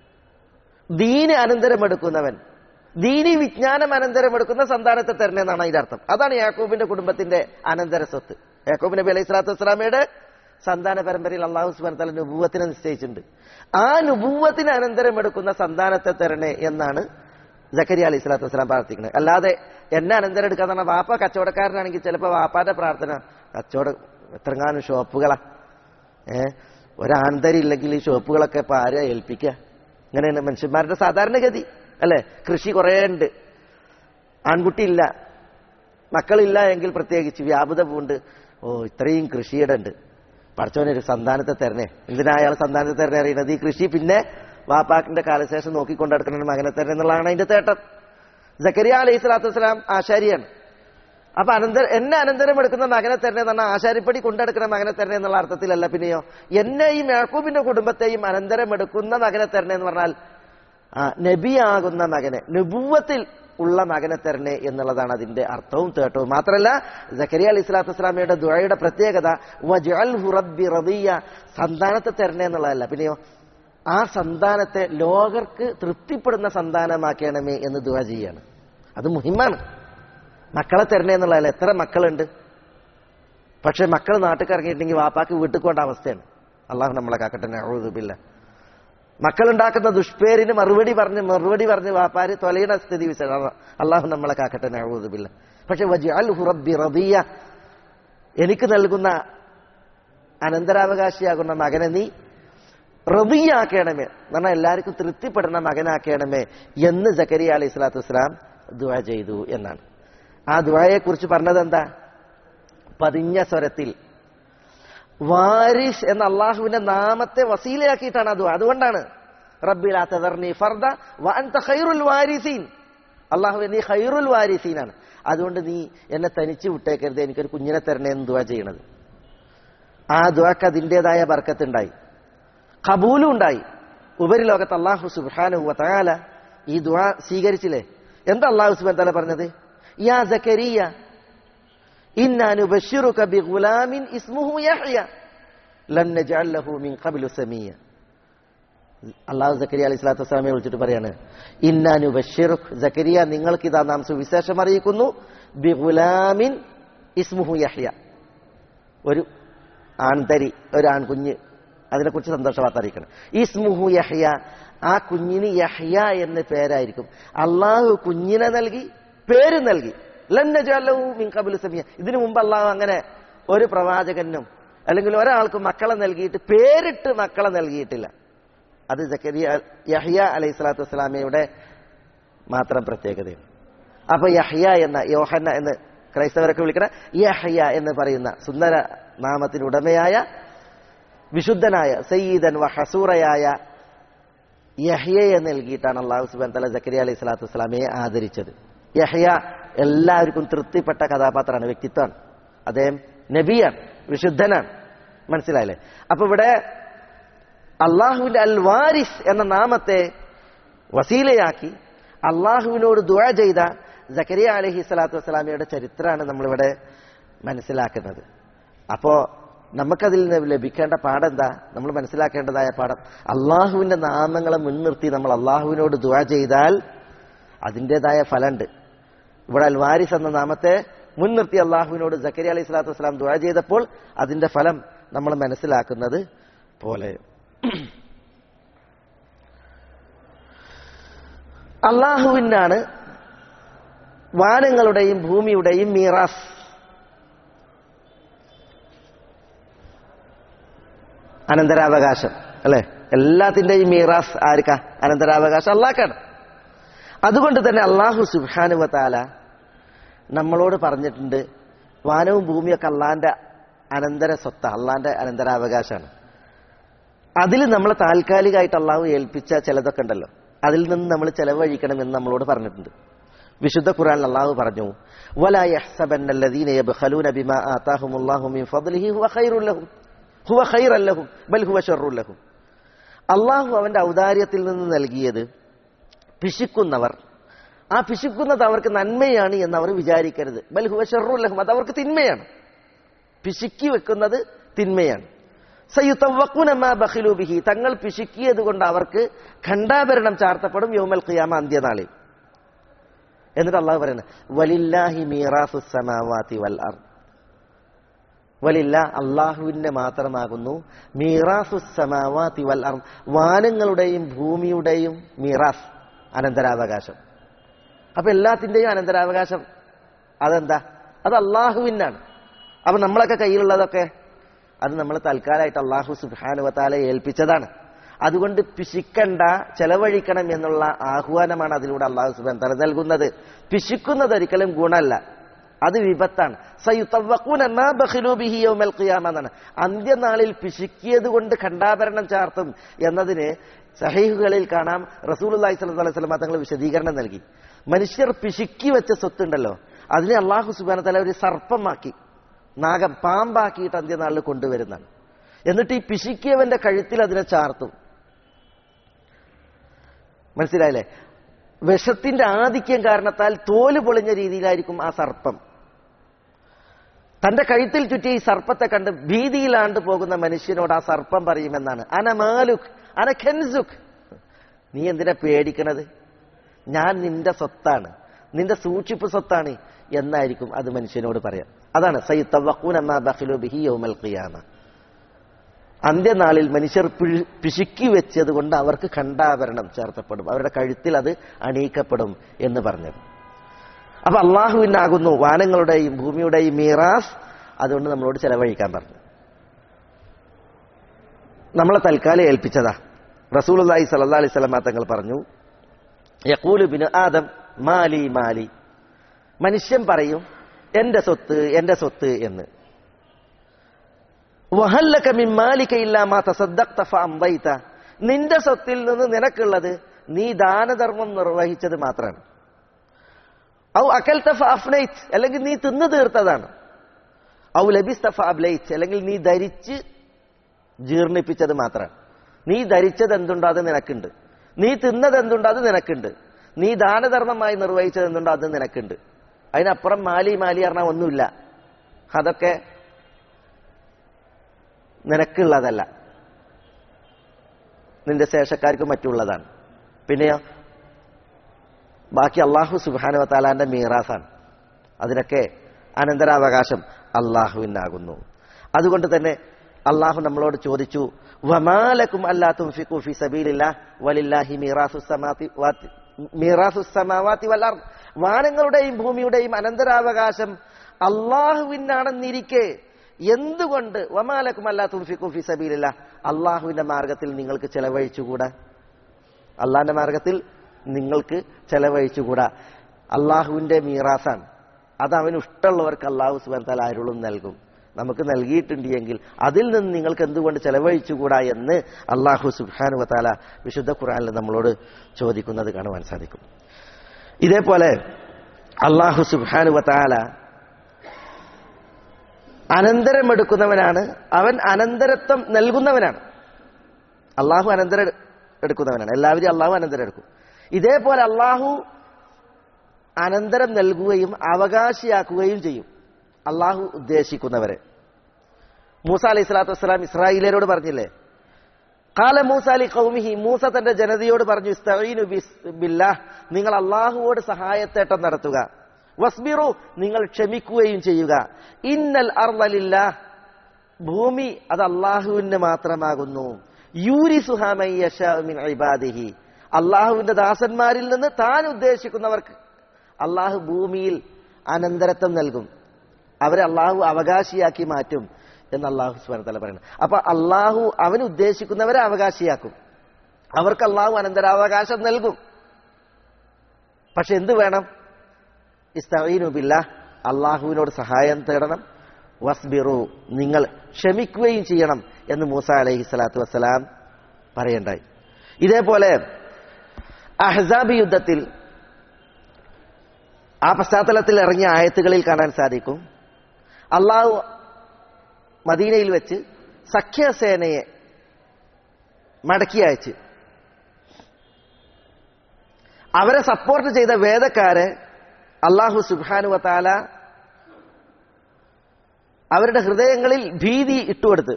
ദീന് അനന്തരമെടുക്കുന്നവൻ ദീനി വിജ്ഞാനം അനന്തരമെടുക്കുന്ന സന്താനത്തെ തരണേന്നാണ് അതിന്റെ അർത്ഥം അതാണ് യാക്കോബിന്റെ കുടുംബത്തിന്റെ അനന്തര സ്വത്ത് യാക്കോബ് നബി അലൈഹി സ്വലാത്തു വസ്സലാമയുടെ സന്താന പരമ്പരയിൽ അള്ളാഹു സുബാൻ തല നുബൂവത്തിനെ നിശ്ചയിച്ചിട്ടുണ്ട് ആ നുബൂവത്തിന് അനന്തരമെടുക്കുന്ന സന്താനത്തെ തരണേ എന്നാണ് ജക്കരിയ അലൈഹി സ്വലാത്തു വസ്സലാം പ്രാർത്ഥിക്കുന്നത് അല്ലാതെ എന്നെ അനന്തരം എടുക്കാന്ന് പറഞ്ഞാൽ വാപ്പ കച്ചവടക്കാരനാണെങ്കിൽ ചിലപ്പോൾ വാപ്പാന്റെ പ്രാർത്ഥന കച്ചവടം എത്രങ്ങാനും ഷോപ്പുകളാ ഏ ഒരാന്തരി ഇല്ലെങ്കിൽ ഈ ഷോപ്പുകളൊക്കെ ഇപ്പൊ ആരെയാ ഏൽപ്പിക്കുക ഇങ്ങനെയാണ് മനുഷ്യന്മാരുടെ സാധാരണഗതി അല്ലെ കൃഷി കുറേ ഉണ്ട് ആൺകുട്ടിയില്ല മക്കളില്ല എങ്കിൽ പ്രത്യേകിച്ച് വ്യാപുത പൂണ്ട് ഓ ഇത്രയും കൃഷിയുടെ ഉണ്ട് പഠിച്ചവനൊരു സന്താനത്തെ തരണേ എന്തിനാ അയാൾ സന്താനത്തെ തരണേ അറിയുന്നത് ഈ കൃഷി പിന്നെ വാപ്പാക്കിന്റെ കാലശേഷം നോക്കിക്കൊണ്ടെടുക്കുന്ന ഒരു മകനെ തരണേ എന്നുള്ളതാണ് അതിന്റെ തേട്ടം ജക്കരിയ അലൈഹി സ്വലാത്തു വസ്സലാം ആശാരിയാണ് അപ്പൊ അനന്തര എന്നെ അനന്തരം എടുക്കുന്ന മകനെ തരണേ എന്ന് പറഞ്ഞാൽ ആശാരിപ്പടി കൊണ്ടെടുക്കുന്ന മകനെ തരണേ എന്നുള്ള അർത്ഥത്തിലല്ല പിന്നെയോ എന്നെയും യാക്കൂബിന്റെ കുടുംബത്തെയും അനന്തരം എടുക്കുന്ന മകനെ തരണേ എന്ന് പറഞ്ഞാൽ ആ നബിയാകുന്ന മകനെ നുബൂവത്തിൽ ഉള്ള മകനെ തരണേ എന്നുള്ളതാണ് അതിന്റെ അർത്ഥവും തേട്ടവും മാത്രമല്ല ജക്കരിയ അലി ഇസ്ലാത്തു വസ്സലാമയുടെ ദുഴയുടെ പ്രത്യേകത വജഅൽഹു റബ്ബി റദിയ സന്താനത്തെ തരണേ എന്നുള്ളതല്ല പിന്നെയോ ആ സന്താനത്തെ ലോകർക്ക് തൃപ്തിപ്പെടുന്ന സന്താനമാക്കണമേ എന്ന് ദുവ ചെയ്യാണ് അത് മുഹിമാണ് മക്കളെ തരണേ എന്നുള്ളതല്ല എത്ര മക്കളുണ്ട് പക്ഷെ മക്കൾ നാട്ടിൽ ഇറങ്ങിയിട്ടുണ്ടെങ്കിൽ വാപ്പാക്ക് വീട്ടിൽ കൊണ്ട അവസ്ഥയാണ് അള്ളാഹു നമ്മളെ കാക്കട്ടെ നഴുതുമില്ല മക്കളുണ്ടാക്കുന്ന ദുഷ്പേരിന് മറുപടി പറഞ്ഞ് മറുപടി പറഞ്ഞ് വാപ്പാര് തൊലയുടെ സ്ഥിതി വിശേഷം അള്ളാഹു നമ്മളെ കാക്കട്ടെ നഴുതുമില്ല പക്ഷെ വജിഅൽ ഹുറബി റബിയ എനിക്ക് നൽകുന്ന അനന്തരാവകാശിയാകുന്ന മകനെ നീ റബിയാക്കണമേ എന്നാൽ എല്ലാവർക്കും തൃപ്തിപ്പെടുന്ന മകനാക്കണമേ എന്ന് ജക്കരിയ അലൈഹി സ്വലാത്തു വസ്സലാം ദുവ ചെയ്തു എന്നാണ് ആ ദുവയെ കുറിച്ച് പറഞ്ഞത് എന്താ പതിഞ്ഞ സ്വരത്തിൽ വാരിസ് എന്ന അള്ളാഹുവിന്റെ നാമത്തെ വസീലയാക്കിയിട്ടാണ് അത് അതുകൊണ്ടാണ് റബ്ബിലാ തദർനി ഫർദ വ അൻത ഖൈറുൽ വാരിസീൻ അള്ളാഹു നീ ഖൈറുൽ വാരിസീനാണ് അതുകൊണ്ട് നീ എന്നെ തനിച്ച് വിട്ടേക്കരുത് എനിക്കൊരു കുഞ്ഞിനെ തരണേ എന്ന് ദുവാ ചെയ്യണത് ആ ദുവാക്ക് അതിൻ്റെതായ ബർക്കത്തുണ്ടായി കബൂലും ഉണ്ടായി ഉപരിലോകത്ത് അള്ളാഹു സുബ്ഹാനഹു വതആല ഈ ദുആ സ്വീകരിച്ചില്ലേ എന്താ അള്ളാഹു സുബ്ഹാനഹു വതആല പറഞ്ഞത് യാ സക്കരിയ ഇന്നാ നുബശ്ശിറുക ബിഗുലാമിൻ ഇസ്മുഹു യഹ്യ ലം നജഅൽ ലഹു മിൻ ഖബ്ലു സമീയ അള്ളാഹു സക്കരിയ അലൈഹി സ്വലാത്തു വസ്സലാമെ വിളിച്ചിട്ട് പറയാണ് ഇന്നാനു ബഷീറുഖ് സക്കരിയ നിങ്ങൾക്ക് ഇതാ നാം സുവിശേഷം അറിയിക്കുന്നു ബിഗുലാമിൻ ഇസ്മുഹു യഹ്യ ഒരു ആൺതരി ഒരു ആൺകുഞ്ഞ് അതിനെക്കുറിച്ച് സന്തോഷ വാർത്ത അറിയിക്കണം ഇസ്മുഹു യഹ്യ ആ കുഞ്ഞിന് യഹ്യ എന്ന പേരായിരിക്കും അള്ളാഹു കുഞ്ഞിനെ നൽകി പേര് നൽകി ലന്നജാലു മിൻ കബുൽ സമീയ ഇതിനു മുമ്പ് അള്ളാഹു അങ്ങനെ ഒരു പ്രവാചകനും അല്ലെങ്കിൽ ഒരാൾക്കും മക്കളെ നൽകിയിട്ട് പേരിട്ട് മക്കളെ നൽകിയിട്ടില്ല അത് ജക്കരിയ യഹ്യ അലൈഹി സ്വലാത്തു വസ്സലാമയുടെ മാത്രം പ്രത്യേകതയാണ് അപ്പൊ യഹ്യ എന്ന യോഹന്ന എന്ന് ക്രൈസ്തവരൊക്കെ വിളിക്കുന്ന യഹ്യ എന്ന് പറയുന്ന സുന്ദര നാമത്തിന് ഉടമയായ വിശുദ്ധനായ സയ്യിദൻ വ ഹസൂറയായ യഹ്യയെ നൽകിയിട്ടാണ് അള്ളാഹു സുബാൻ തല ജക്കരിയ അലൈഹി സ്വലാത്തു വസ്സലാമയെ ആദരിച്ചത് യഹ്യ എല്ലാവർക്കും തൃപ്തിപ്പെട്ട കഥാപാത്രമാണ് വ്യക്തിത്വമാണ് അദ്ദേഹം നബിയാണ് വിശുദ്ധനാണ് മനസ്സിലായില്ലേ അപ്പൊ ഇവിടെ അള്ളാഹുവിന്റെ അൽ വാരിസ് എന്ന നാമത്തെ വസീലയാക്കി അള്ളാഹുവിനോട് ദുആ ചെയ്ത ജക്കരിയ അലഹി സ്വലാത്തു വസ്സലാമിയുടെ ചരിത്രമാണ് നമ്മളിവിടെ മനസ്സിലാക്കുന്നത് അപ്പോ നമുക്കതിൽ നിന്ന് ലഭിക്കേണ്ട പാഠം എന്താ നമ്മൾ മനസ്സിലാക്കേണ്ടതായ പാഠം അള്ളാഹുവിന്റെ നാമങ്ങളെ മുൻനിർത്തി നമ്മൾ അള്ളാഹുവിനോട് ദുവാ ചെയ്താൽ അതിൻ്റെതായ ഫലമുണ്ട് ഇവിടെ അൽവാരിസ് എന്ന നാമത്തെ മുൻനിർത്തി അള്ളാഹുവിനോട് ജക്കരി അലൈഹി സ്വലാത്തു വസ്സലാം ദുവാ ചെയ്തപ്പോൾ അതിന്റെ ഫലം നമ്മൾ മനസ്സിലാക്കുന്നത് പോലെ അള്ളാഹുവിനാണ് വാനങ്ങളുടെയും ഭൂമിയുടെയും മീറാസ് അനന്തരാവകാശം അല്ലെ എല്ലാത്തിന്റെയും മീറാസ് ആർക്ക അനന്തരാവകാശം അള്ളാഹ്ക്കാണ് അതുകൊണ്ട് തന്നെ അള്ളാഹു സുബാനുവത്താല നമ്മളോട് പറഞ്ഞിട്ടുണ്ട് വാനവും ഭൂമിയൊക്കെ അള്ളാന്റെ അനന്തര സ്വത്ത അള്ളാന്റെ അനന്തരാവകാശമാണ് അതിൽ നമ്മൾ താൽക്കാലികമായിട്ട് അള്ളാഹു ഏൽപ്പിച്ച ചിലതൊക്കെ ഉണ്ടല്ലോ അതിൽ നിന്ന് നമ്മൾ ചെലവഴിക്കണം എന്ന് നമ്മളോട് പറഞ്ഞിട്ടുണ്ട് വിശുദ്ധ ഖുർആൻ അള്ളാഹു പറഞ്ഞു വലാ യഹ്സബന്നല്ലദീന യബ്ഖലൂന ബിമാ ആതാഹുമുല്ലാഹു മിൻ ഫദ്ലിഹി ഹുവ ഖൈറുൽ ലഹും ഹുവ ഖൈറൻ ലഹും ബൽ ഹുവ ഷർറുൽ ലഹും അള്ളാഹു അവന്റെ ഔദാര്യത്തിൽ നിന്ന് നൽകിയത് പിശുക്കുന്നവർ ആ പിശുക്കുന്നത് അവർക്ക് നന്മയാണ് എന്ന് അവർ വിചാരിക്കരുത് ബൽ ഹുവ ഷർറുൽ ലഹും അത് അവർക്ക് തിന്മയാണ് പിശുക്കി വെക്കുന്നത് തിന്മയാണ് സയ്യുത്തവക്കുനമാ ബഹിലൂബിഹി തങ്ങൾ പിശുക്കിയത് കൊണ്ട് അവർക്ക് ഖണ്ഡാഭരണം ചാർത്തപ്പെടും യോമൽ ഖിയാമ അന്ത്യനാളിൽ എന്നിട്ട് അള്ളാഹു പറയുന്നത് വലില്ലാഹി മീറാസു സമാവാതി വൽ അർ വലില്ല അള്ളാഹുവിന്റെ മാത്രമാകുന്നു മീറാസു സമാവാതി വൽ അർ വാനങ്ങളുടെയും ഭൂമിയുടെയും മീറാസ് അനന്തരാവകാശം അപ്പൊ എല്ലാത്തിന്റെയും അനന്തരാവകാശം അതെന്താ അത് അള്ളാഹുവിനാണ് അപ്പൊ നമ്മളൊക്കെ കയ്യിലുള്ളതൊക്കെ അത് നമ്മൾ തൽക്കാലമായിട്ട് അള്ളാഹു സുബാനുവത്താലെ ഏൽപ്പിച്ചതാണ് അതുകൊണ്ട് പിശിക്കണ്ട ചെലവഴിക്കണം എന്നുള്ള ആഹ്വാനമാണ് അതിലൂടെ അള്ളാഹു സുബാൻ തല നൽകുന്നത് പിശിക്കുന്നത് ഒരിക്കലും ഗുണമല്ല അത് വിപത്താണ് എന്നാണ് അന്ത്യനാളിൽ പിശുക്കിയത് കൊണ്ട് ഖണ്ഡാഭരണം ചാർത്തും എന്നതിന് സഹീഹുകളിൽ കാണാം റസൂൽ അള്ളാഹി സ്വലി സ്വലമ തങ്ങൾ വിശദീകരണം നൽകി മനുഷ്യർ പിശുക്കി വെച്ച സ്വത്തുണ്ടല്ലോ അതിനെ അള്ളാഹു സുബാന തല ഒരു സർപ്പമാക്കി നാഗം പാമ്പാക്കിയിട്ട് അന്ത്യനാളിൽ കൊണ്ടുവരുന്നതാണ് എന്നിട്ട് ഈ പിശുക്കിയവന്റെ കഴുത്തിൽ അതിനെ ചാർത്തും മനസ്സിലായില്ലേ വിഷത്തിന്റെ ആധിക്യം കാരണത്താൽ തോല് പൊളിഞ്ഞ രീതിയിലായിരിക്കും ആ സർപ്പം തന്റെ കഴുത്തിൽ ചുറ്റിയ ഈ സർപ്പത്തെ കണ്ട് ഭീതിയിലാണ്ട് പോകുന്ന മനുഷ്യനോട് ആ സർപ്പം പറയുമെന്നാണ് അന മാലുക് അന ഖെൻസുഖ് നീ എന്തിനാ പേടിക്കണത് ഞാൻ നിന്റെ സ്വത്താണ് നിന്റെ സൂക്ഷിപ്പ് സ്വത്താണ് എന്നായിരിക്കും അത് മനുഷ്യനോട് പറയാം അതാണ് ഖിയാമ അന്ത്യനാളിൽ മനുഷ്യർ പിശുക്കി വെച്ചത് കൊണ്ട് അവർക്ക് ഖണ്ഡാഭരണം ചേർത്തപ്പെടും അവരുടെ കഴുത്തിൽ അത് അണിയിക്കപ്പെടും എന്ന് പറഞ്ഞത് അപ്പൊ അള്ളാഹുവിനാകുന്നു വാനങ്ങളുടെയും ഭൂമിയുടെയും മീറാസ് അതുകൊണ്ട് നമ്മളോട് ചെലവഴിക്കാൻ പറഞ്ഞു നമ്മളെ തൽക്കാലം ഏൽപ്പിച്ചതാ റസൂൽ അള്ളാഹി സല്ലാ അലൈഹി സ്വലമ തങ്ങൾ പറഞ്ഞു യക്കൂലു ബിന് ആദം മാലി മാലി മനുഷ്യൻ പറയും എന്റെ സ്വത്ത് എന്റെ സ്വത്ത് എന്ന് വഹല്ലക മിമ്മാലിക്കയില്ലാമാ തസദ്ദഖ്ത ഫഅംദൈത നിന്റെ സ്വത്തിൽ നിന്ന് നിനക്കുള്ളത് നീ ദാനധർമ്മം നിർവഹിച്ചത് മാത്രമാണ് ഔ അക്കൽത്ത ഫഅഫ്നൈത് അല്ലെങ്കിൽ നീ തിന്നു തീർത്തതാണ് ഔ ലബിസ്ത ഫഅബ്ലൈത് അല്ലെങ്കിൽ നീ ധരിച്ച് ജീർണിപ്പിച്ചത് മാത്രമാണ് നീ ധരിച്ചത് എന്തുണ്ടോ അത് നിനക്കുണ്ട് നീ തിന്നത് എന്തുണ്ടോ അത് നിനക്കുണ്ട് നീ ദാനധർമ്മമായി നിർവഹിച്ചത് എന്തുണ്ടോ അത് നിനക്കുണ്ട് അതിനപ്പുറം മാലി മാലി പറഞ്ഞാൽ ഒന്നുമില്ല അതൊക്കെ നിനക്കുള്ളതല്ല നിന്റെ ശേഷക്കാർക്ക് മറ്റുള്ളതാണ് പിന്നെയോ ബാക്കി അള്ളാഹു സുബാനുവത്താലാന്റെ മീറാസാണ് അതിനൊക്കെ അനന്തരാവകാശം അള്ളാഹുവിനാകുന്നു അതുകൊണ്ട് തന്നെ അള്ളാഹു നമ്മളോട് ചോദിച്ചു വമാലക്കും അല്ലാത്തും ഫിഖു ഫി സബീലില്ല വലില്ലാഹി മീറാസുസമാവാത്തി വല്ലാർ വാനങ്ങളുടെയും ഭൂമിയുടെയും അനന്തരാവകാശം അള്ളാഹുവിനാണെന്നിരിക്കെ എന്തുകൊണ്ട് വമാലക്കും അല്ലാത്തും ഫിഖു ഫി സബീലില്ല അള്ളാഹുവിന്റെ മാർഗത്തിൽ നിങ്ങൾക്ക് ചെലവഴിച്ചുകൂടാ അള്ളാഹിന്റെ മാർഗത്തിൽ നിങ്ങൾക്ക് ചെലവഴിച്ചുകൂടാ അള്ളാഹുവിന്റെ മീറാസാണ് അത് അവന് ഇഷ്ടമുള്ളവർക്ക് അള്ളാഹു സുബാൻ തല അരുളും നൽകും നമുക്ക് നൽകിയിട്ടുണ്ട് എങ്കിൽ അതിൽ നിന്ന് നിങ്ങൾക്ക് എന്തുകൊണ്ട് ചെലവഴിച്ചുകൂടാ എന്ന് അള്ളാഹു സുബാനു വത്താല വിശുദ്ധ ഖുറാനിൽ നമ്മളോട് ചോദിക്കുന്നത് കാണുവാൻ സാധിക്കും ഇതേപോലെ അള്ളാഹു സുബാനു വത്താല അനന്തരമെടുക്കുന്നവനാണ് അവൻ അനന്തരത്വം നൽകുന്നവനാണ് അള്ളാഹു അനന്തരം എടുക്കുന്നവനാണ് എല്ലാവരും അള്ളാഹു അനന്തരം എടുക്കും ഇതേപോലെ അള്ളാഹു അനന്തരം നൽകുകയും അവകാശിയാക്കുകയും ചെയ്യും അള്ളാഹു ഉദ്ദേശിക്കുന്നവരെ മൂസ അലൈഹി സ്വലാത്തു വസ്സലാം ഇസ്രായേലരോട് പറഞ്ഞില്ലേ കാല മൂസ അലി കൗമിഹി മൂസ തന്റെ ജനതയോട് പറഞ്ഞു ഇസ്തഈനു ബിസ്- ബില്ലാഹ് നിങ്ങൾ അള്ളാഹുവോട് സഹായത്തേട്ടം നടത്തുക വസ്ബിറു നിങ്ങൾ ക്ഷമിക്കുകയും ചെയ്യുക ഇന്നൽ അർലില്ലാ ഭൂമി അത് അള്ളാഹുവിന് മാത്രമാകുന്നു യൂരി സുഹാമിൻ ഇബാദിഹി അള്ളാഹുവിന്റെ ദാസന്മാരിൽ നിന്ന് താൻ ഉദ്ദേശിക്കുന്നവർക്ക് അള്ളാഹു ഭൂമിയിൽ അനന്തരത്വം നൽകും അവരെ അള്ളാഹു അവകാശിയാക്കി മാറ്റും എന്ന് അള്ളാഹു സ്മരണത്തല പറയുന്നത് അപ്പൊ അള്ളാഹു അവൻ ഉദ്ദേശിക്കുന്നവരെ അവകാശിയാക്കും അവർക്ക് അള്ളാഹു അനന്തരാവകാശം നൽകും പക്ഷെ എന്ത് വേണം ഇസ്തീനുബില്ല അള്ളാഹുവിനോട് സഹായം തേടണം വസ്ബിറു നിങ്ങൾ ക്ഷമിക്കുകയും ചെയ്യണം എന്ന് മൂസ അലൈഹി സ്വലാത്തു വസ്സലാം പറയണ്ടായി ഇതേപോലെ അഹ്സാബ് യുദ്ധത്തിൽ ആ പശ്ചാത്തലത്തിൽ ഇറങ്ങിയ ആയത്തുകളിൽ കാണാൻ സാധിക്കും അള്ളാഹു മദീനയിൽ വെച്ച് സഖ്യസേനയെ മടക്കി അയച്ച് അവരെ സപ്പോർട്ട് ചെയ്ത വേദക്കാരെ അള്ളാഹു സുബാനു വത്താല അവരുടെ ഹൃദയങ്ങളിൽ ഭീതി ഇട്ടുകൊടുത്ത്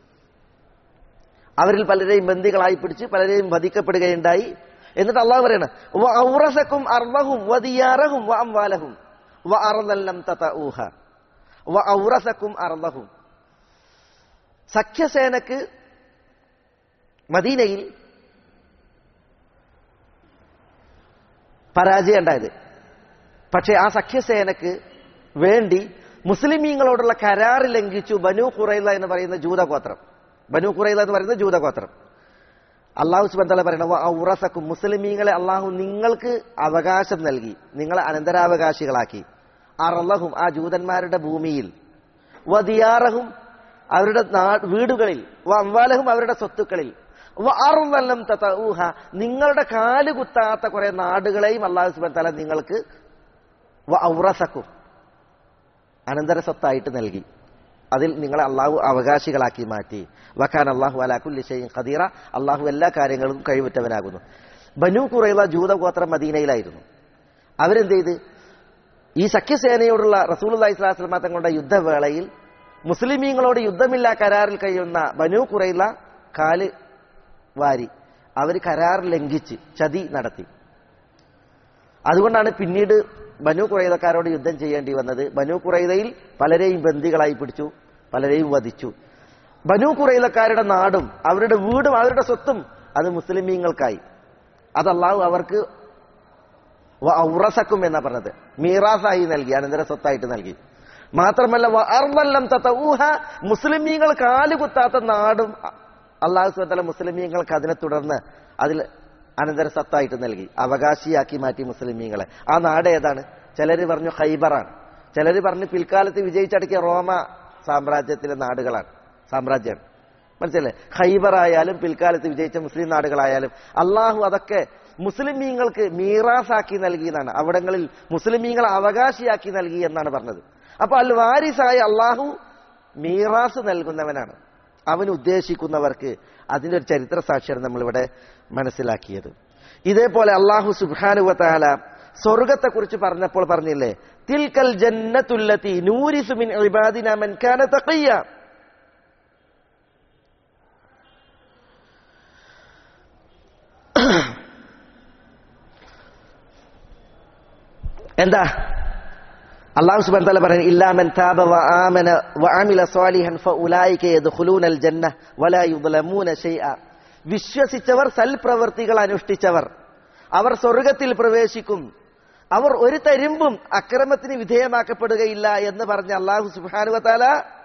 അവരിൽ പലരെയും ബന്ദികളായി പിടിച്ച് പലരെയും വധിക്കപ്പെടുകയുണ്ടായി എന്നിട്ട് അള്ളാഹു പറയണം "വ ഔറസക്കും അർവഹും വദിയാറഹും വ അംവാലഹും വ അർദല്ലം തതഊഹ വ ഔറസക്കും അർവഹും സഖ്യസേനക്ക് മദീനയിൽ പരാജയം ഉണ്ടായത് പക്ഷേ ആ സഖ്യസേനക്ക് വേണ്ടി മുസ്ലിമീങ്ങളോടുള്ള കരാർ ലംഘിച്ചു ബനു ഖുറൈല എന്ന് പറയുന്ന ജൂതഗോത്രം ബനു ഖുറൈല എന്ന് പറയുന്ന ജൂതഗോത്രം അള്ളാഹു സുബന്ധല പറയണ ഔറസക്കും മുസ്ലിമീങ്ങളെ അള്ളാഹു നിങ്ങൾക്ക് അവകാശം നൽകി നിങ്ങളെ അനന്തരാവകാശികളാക്കി അറലഹും ആ ജൂതന്മാരുടെ ഭൂമിയിൽ വദിയാറഹും അവരുടെ നാ- വീടുകളിൽ വ അംവാലഹും അവരുടെ സ്വത്തുക്കളിൽ വ അറുന്നല്ലം തതഊഹ നിങ്ങളുടെ കാല് കുത്താത്ത കുറെ നാടുകളെയും അള്ളാഹു സുബൻ തല നിങ്ങൾക്ക് വ ഔറസക്കും അനന്തര സ്വത്തായിട്ട് നൽകി അതിൽ നിങ്ങളെ അള്ളാഹു അവകാശികളാക്കി മാറ്റി വക്കാൻ അള്ളാഹു അലാഖുല്ലി ഷെയ്ൻ ഖദീറ അള്ളാഹു എല്ലാ കാര്യങ്ങളും കഴിവുറ്റവനാകുന്നു ബനു കുറയുള്ള ജൂതഗോത്രം മദീനയിലായിരുന്നു അവരെന്ത് ചെയ്ത് ഈ സഖ്യസേനയോടുള്ള റസൂൽ അള്ളഹി സ്വലാസ്ലമ തങ്ങളുടെ യുദ്ധവേളയിൽ മുസ്ലിമീങ്ങളോട് യുദ്ധമില്ല കരാറിൽ കഴിയുന്ന ബനു കുറയില കാല് വാരി അവർ കരാർ ലംഘിച്ച് ചതി നടത്തി അതുകൊണ്ടാണ് പിന്നീട് ബനു കുറൈതക്കാരോട് യുദ്ധം ചെയ്യേണ്ടി വന്നത് ബനു കുറൈതയിൽ പലരെയും ബന്ദികളായി പിടിച്ചു പലരെയും വധിച്ചു ബനു കുറൈതക്കാരുടെ നാടും അവരുടെ വീടും അവരുടെ സ്വത്തും അത് മുസ്ലിമീങ്ങൾക്കായി അത് അള്ളാഹു അവർക്ക് വ ഔറസക്കും എന്നാ പറഞ്ഞത് മീറാസായി നൽകി അനന്തര സ്വത്തായിട്ട് നൽകി മാത്രമല്ല വ അർവല്ലം തതഊഹ മുസ്ലിമീങ്ങൾ കാലുകുത്താത്ത നാടും അള്ളാഹു സുബത്തല മുസ്ലിമീങ്ങൾക്ക് അതിനെ തുടർന്ന് അതിൽ അനന്തര സത്തായിട്ട് നൽകി അവകാശിയാക്കി മാറ്റി മുസ്ലിമീങ്ങളെ ആ നാട് ഏതാണ് ചിലർ പറഞ്ഞു ഹൈബറാണ് ചിലർ പറഞ്ഞു പിൽക്കാലത്ത് വിജയിച്ചടക്കിയ റോമ സാമ്രാജ്യത്തിലെ നാടുകളാണ് സാമ്രാജ്യമാണ് മനസ്സിലല്ലേ ഹൈബറായാലും പിൽക്കാലത്ത് വിജയിച്ച മുസ്ലിം നാടുകളായാലും അള്ളാഹു അതൊക്കെ മുസ്ലിമീങ്ങൾക്ക് മീറാസാക്കി നൽകിയെന്നാണ് അവിടങ്ങളിൽ മുസ്ലിമീങ്ങളെ അവകാശിയാക്കി നൽകി എന്നാണ് പറഞ്ഞത് അപ്പൊ അൽ വാരിസായ അള്ളാഹു മീറാസ് നൽകുന്നവനാണ് അവൻ ഉദ്ദേശിക്കുന്നവർക്ക് അതിന്റെ ഒരു ചരിത്ര സാക്ഷ്യം നമ്മളിവിടെ മനസ്സിലാക്കിയത് ഇതേപോലെ അള്ളാഹു സുബാനുവത്താല സ്വർഗത്തെക്കുറിച്ച് പറഞ്ഞപ്പോൾ പറഞ്ഞില്ലേ തിൽക്കൽ ജന്നത്തുല്ലത്തി നൂരിസുമിൻ ഇബാദിന മൻ കാന തഖിയ്യ എന്താ അള്ളാഹു സുബാൻ തല പറയുന്നത് ഇല്ലാമൻ താബ വ ആമന വ ആമില സ്വാലിഹൻ ഫഉലൈക യദ്ഖുലൂനൽ ജന്ന വലാ യുദ്ലമൂന ശൈഅ വിശ്വസിച്ചവർ സൽപ്രവൃത്തികൾ അനുഷ്ഠിച്ചവർ അവർ സ്വർഗത്തിൽ പ്രവേശിക്കും അവർ ഒരു തരിമ്പും അക്രമത്തിന് വിധേയമാക്കപ്പെടുകയില്ല എന്ന് പറഞ്ഞ അള്ളാഹു സുബാനുവത്താല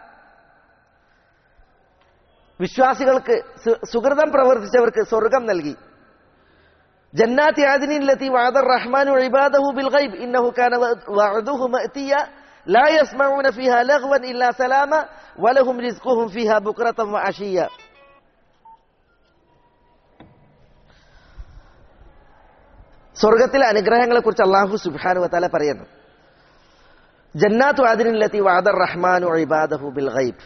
വിശ്വാസികൾക്ക് സു- സുഹൃതം പ്രവർത്തിച്ചവർക്ക് സ്വർഗം നൽകി جنات عدن التي وعد الرحمن عباده بالغيب إنه كان وعده مأتيا لا يسمعون فيها لغوا إلا سلاما ولهم رزقهم فيها بكرة وعشيا സ്വർഗത്തിലെ അനുഗ്രഹങ്ങളെ കുറിച്ച് അള്ളാഹു സുബാനു വത്താല പറയുന്നു ജന്നാത്തു ആദിനിലെത്തി വാദർ റഹ്മാനു ഇബാദഹു ബിൽ ഗൈബ്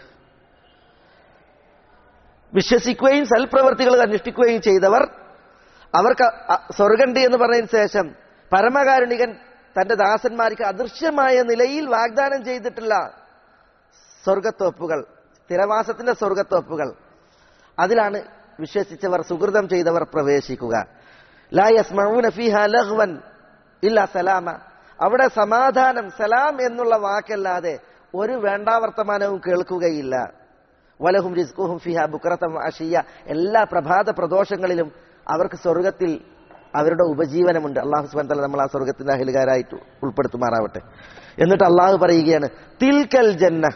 വിശ്വസിക്കുകയും സൽപ്രവർത്തികൾ അനുഷ്ഠിക്കുകയും ചെയ്തവർ അവർക്ക് അ- സ്വർഗണ്ട് എന്ന് പറഞ്ഞതിന് ശേഷം പരമകാരുണികൻ തന്റെ ദാസന്മാർക്ക് അദൃശ്യമായ നിലയിൽ വാഗ്ദാനം ചെയ്തിട്ടുള്ള സ്വർഗത്തോപ്പുകൾ സ്ഥിരവാസത്തിന്റെ സ്വർഗത്തോപ്പുകൾ അതിലാണ് വിശ്വസിച്ചവർ സുഹൃതം ചെയ്തവർ പ്രവേശിക്കുക ലാ യസ്മഊന ഫീഹാ ലഗ്വൻ ഇല്ല സലാമ അവിടെ സമാധാനം സലാം എന്നുള്ള വാക്കല്ലാതെ ഒരു വേണ്ടാവർത്തമാനവും കേൾക്കുകയില്ല വലഹും റിസ്കുഹും ഫിഹ ബുക്രത്തം അഷിയ എല്ലാ പ്രഭാത പ്രദോഷങ്ങളിലും അവർക്ക് സ്വർഗത്തിൽ അവരുടെ ഉപജീവനമുണ്ട് അള്ളാഹു സുബാൻ തല നമ്മൾ ആ സ്വർഗത്തിന്റെ അഹിലുകാരായിട്ട് ഉൾപ്പെടുത്തുമാറാവട്ടെ എന്നിട്ട് അള്ളാഹു പറയുകയാണ് തിൽക്കൽ ജന്ന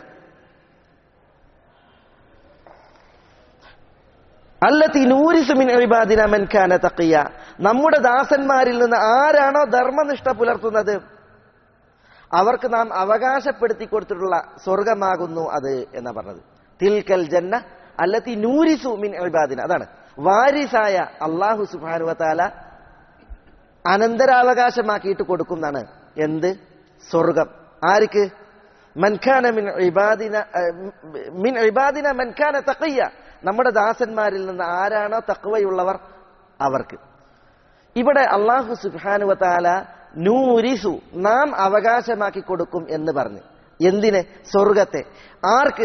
അല്ലത്തി നൂരിസുമിൻ ഇബാദിന മൻ കാന തഖിയ നമ്മുടെ ദാസന്മാരിൽ നിന്ന് ആരാണോ ധർമ്മനിഷ്ഠ പുലർത്തുന്നത് അവർക്ക് നാം അവകാശപ്പെടുത്തി കൊടുത്തിട്ടുള്ള സ്വർഗമാകുന്നു അത് എന്നാ പറഞ്ഞത് തിൽക്കൽ ജന്ന അല്ലത്തി നൂരിസു മിൻ ഇബാദിന അതാണ് വാരിസായ അള്ളാഹു സുബാനുവത്താല അനന്തരാവകാശമാക്കിയിട്ട് കൊടുക്കുന്നതാണ് എന്ത് സ്വർഗം ആർക്ക് മൻഖാന മിൻ ഇബാദിന മിൻ ഇബാദിന മൻഖാന തഖയ്യ നമ്മുടെ ദാസന്മാരിൽ നിന്ന് ആരാണോ തക്വയുള്ളവർ അവർക്ക് ഇവിടെ അള്ളാഹു സുബാനുവത്താല നൂരിസു നാം അവകാശമാക്കി കൊടുക്കും എന്ന് പറഞ്ഞു എന്തിന് സ്വർഗത്തെ ആർക്ക്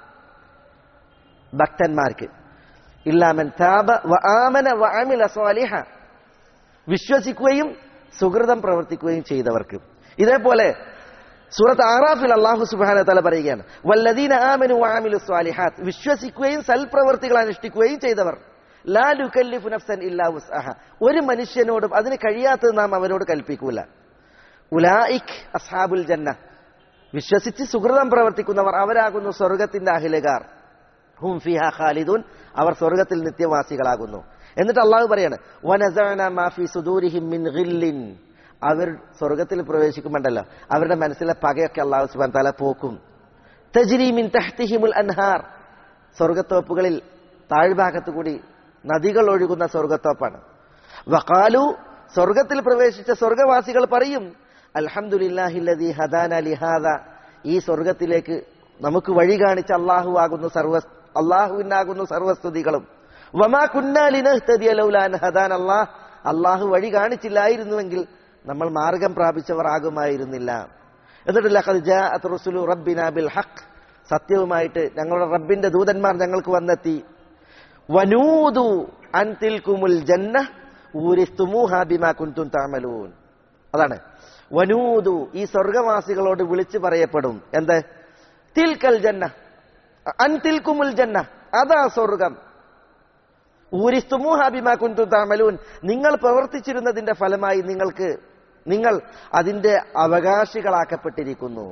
ഭക്തന്മാർക്ക് ഇല്ലാമൻ താപ വ ആമന വ അമില സ്വാലിഹ വിശ്വസിക്കുകയും സുഹൃതം പ്രവർത്തിക്കുകയും ചെയ്തവർക്ക് ഇതേപോലെ സൂറത്ത് ആറാഫിൽ അള്ളാഹു സുബാന തല പറയുകയാണ് വല്ലദീന ആമനു ആമിലു സ്വാലിഹാത്ത് വിശ്വസിക്കുകയും സൽപ്രവർത്തികൾ അനുഷ്ഠിക്കുകയും ചെയ്തവർ ലാ ലുക്കല്ലിഫു നഫ്സൻ ഇല്ലാ വുസ്അഹ ഒരു മനുഷ്യനോടും അതിന് കഴിയാത്തത് നാം അവനോട് കൽപ്പിക്കൂല ഉലായിക് അസ്ഹാബുൽ ജന്ന വിശ്വസിച്ച് സുഹൃതം പ്രവർത്തിക്കുന്നവർ അവരാകുന്നു സ്വർഗത്തിന്റെ അഹിലകാർ ഹും ഫിഹ ഖാലിദൂൻ അവർ സ്വർഗത്തിൽ നിത്യവാസികളാകുന്നു എന്നിട്ട് അള്ളാഹു പറയാണ് വനസഅന മാഫി സുദൂരിഹിം മിൻ ഗില്ലിൻ അവർ സ്വർഗത്തിൽ പ്രവേശിക്കുമ്പോണ്ടല്ലോ അവരുടെ മനസ്സിലെ പകയൊക്കെ അള്ളാഹു സുബാൻ തല പോക്കും തജ്രി മിൻ തഹ്തിഹിമുൽ അൻഹാർ സ്വർഗത്തോപ്പുകളിൽ താഴ്ഭാഗത്തു കൂടി നദികൾ ഒഴുകുന്ന സ്വർഗത്തോപ്പാണ് വഖാലു സ്വർഗത്തിൽ പ്രവേശിച്ച സ്വർഗവാസികൾ പറയും അൽഹംദുലില്ലാഹില്ലദി ഹദാന ലിഹാദ ഈ സ്വർഗത്തിലേക്ക് നമുക്ക് വഴി കാണിച്ച അള്ളാഹു ആകുന്നു സർവ അള്ളാഹുവിനാകുന്നു സർവസ്തുതികളും വമാ കുന്നാലിനഹ്തദിയലൗലാൻ ഹദാൻ അള്ളാഹ് അള്ളാഹു വഴി കാണിച്ചില്ലായിരുന്നുവെങ്കിൽ നമ്മൾ മാർഗം പ്രാപിച്ചവർ ആകുമായിരുന്നില്ല എന്നിട്ട് ലഖദ് ജാഅത് റസുലു റബ്ബിന ബിൽ ഹഖ് സത്യവുമായിട്ട് ഞങ്ങളുടെ റബ്ബിന്റെ ദൂതന്മാർ ഞങ്ങൾക്ക് വന്നെത്തി വനൂദു അൻ തിൽക്കുമുൽ ജന്ന ഊരിസ്തുമൂഹ ബിമാ കുൻതും തഅമലൂൻ അതാണ് വനൂദു ഈ സ്വർഗവാസികളോട് വിളിച്ചു പറയപ്പെടും എന്ത് തിൽക്കൽ ജന്ന അൻ തിൽക്കുമുൽ ജന്ന അതാ സ്വർഗം ഊരിസ്തുമൂഹ ബിമാ കുൻതും തഅമലൂൻ നിങ്ങൾ പ്രവർത്തിച്ചിരുന്നതിന്റെ ഫലമായി നിങ്ങൾക്ക് നിങ്ങൾ അതിന്റെ അവകാശികളാക്കപ്പെട്ടിരിക്കുന്നു